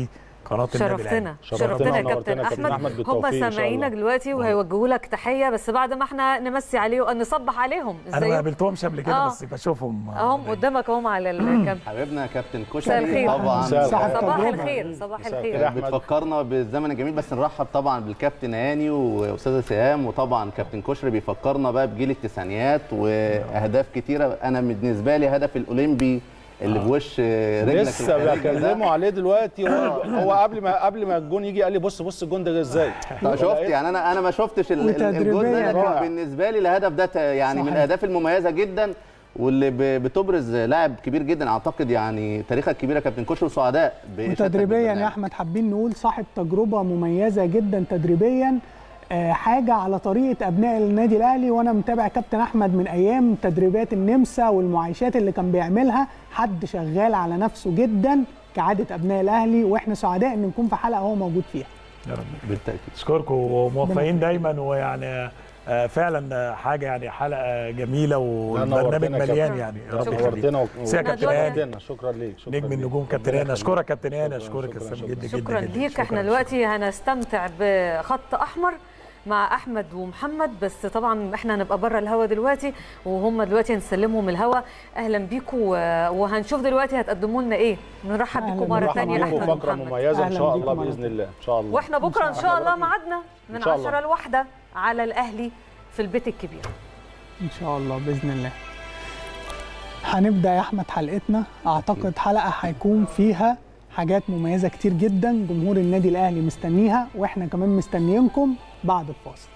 قناه النادي الأهلي. شرفتنا شرفتنا شرفتنا يا ونورتنا كابتن يا كابتن احمد أحمد هم بالتوفيق إن شاء سامعينك الله. دلوقتي وهيوجهوا لك تحيه بس بعد ما احنا نمسي عليه نصبح عليهم انا ما ازاي قابلتهم قبل كده آه. بس بشوفهم اهم قدامك اهم على الكاميرا حبيبنا يا كابتن مساء كشري الخير. طبعا مساء صباح التجربة. الخير صباح مساء الخير الخير. أحمد. بتفكرنا بالزمن الجميل بس نرحب طبعا بالكابتن هاني واستاذه سهام وطبعا كابتن كشري بيفكرنا بقى بجيل التسعينيات واهداف كتيره انا بالنسبه لي هدف الاولمبي اللي بوش رجلك لسه الخارجي ده. بكلمه عليه دلوقتي هو هو قبل ما قبل ما الجون يجي قال لي بص بص الجون ده ازاي طب شفت يعني انا انا ما شفتش ال- ال- الجول وتدريبيا ده لكن رائع. بالنسبه لي الهدف ده ت- يعني من صحيح. الاهداف المميزه جدا واللي ب- بتبرز لاعب كبير جدا اعتقد يعني تاريخك كبير يا كابتن كشري وسعداء بإشادتك وتدريبيا بالبرنامج. يا احمد حابين نقول صاحب تجربه مميزه جدا تدريبيا آه، حاجه على طريقه ابناء النادي الاهلي وانا متابع كابتن احمد من ايام تدريبات النمسا والمعايشات اللي كان بيعملها حد شغال على نفسه جدا كعاده ابناء الاهلي واحنا سعداء ان نكون في حلقه هو موجود فيها يا رب بالتاكيد اشكركم وموفقين دايما ويعني آه، فعلا حاجه يعني حلقه جميله والبرنامج نورتنا يا مليان كابتن. يعني يا رب شكراً. يخليك. نورتنا و- ميرسي يا كابتن هاني. نورتنا. شكرا ليك شكرا نجم ليك. النجوم كابتن ربنا هاني يخليك. اشكرك كابتن هاني شكراً، اشكرك يا شكراً، اسلام شكراً. جدا جدا شكرا جدا. ليك احنا شكراً. دلوقتي هنستمتع بخط احمر مع احمد ومحمد بس طبعا احنا هنبقى بره الهوا دلوقتي وهم دلوقتي هنسلمهم الهوا اهلا بيكم و- وهنشوف دلوقتي هتقدموا لنا ايه نرحب أهلاً بيكم مره بيكم. ثانيه نرحب احمد بيكم فقره ومحمد مميزه ان أهلاً شاء بيكم الله على باذن الله ان شاء الله واحنا بكره ان شاء الله ميعادنا من إن شاء الله. 10 لواحدة على الاهلي في البيت الكبير ان شاء الله باذن الله هنبدا يا احمد حلقتنا اعتقد حلقه هيكون فيها حاجات مميزه كتير جدا جمهور النادي الاهلي مستنيها واحنا كمان مستنيينكم بعد الفاصل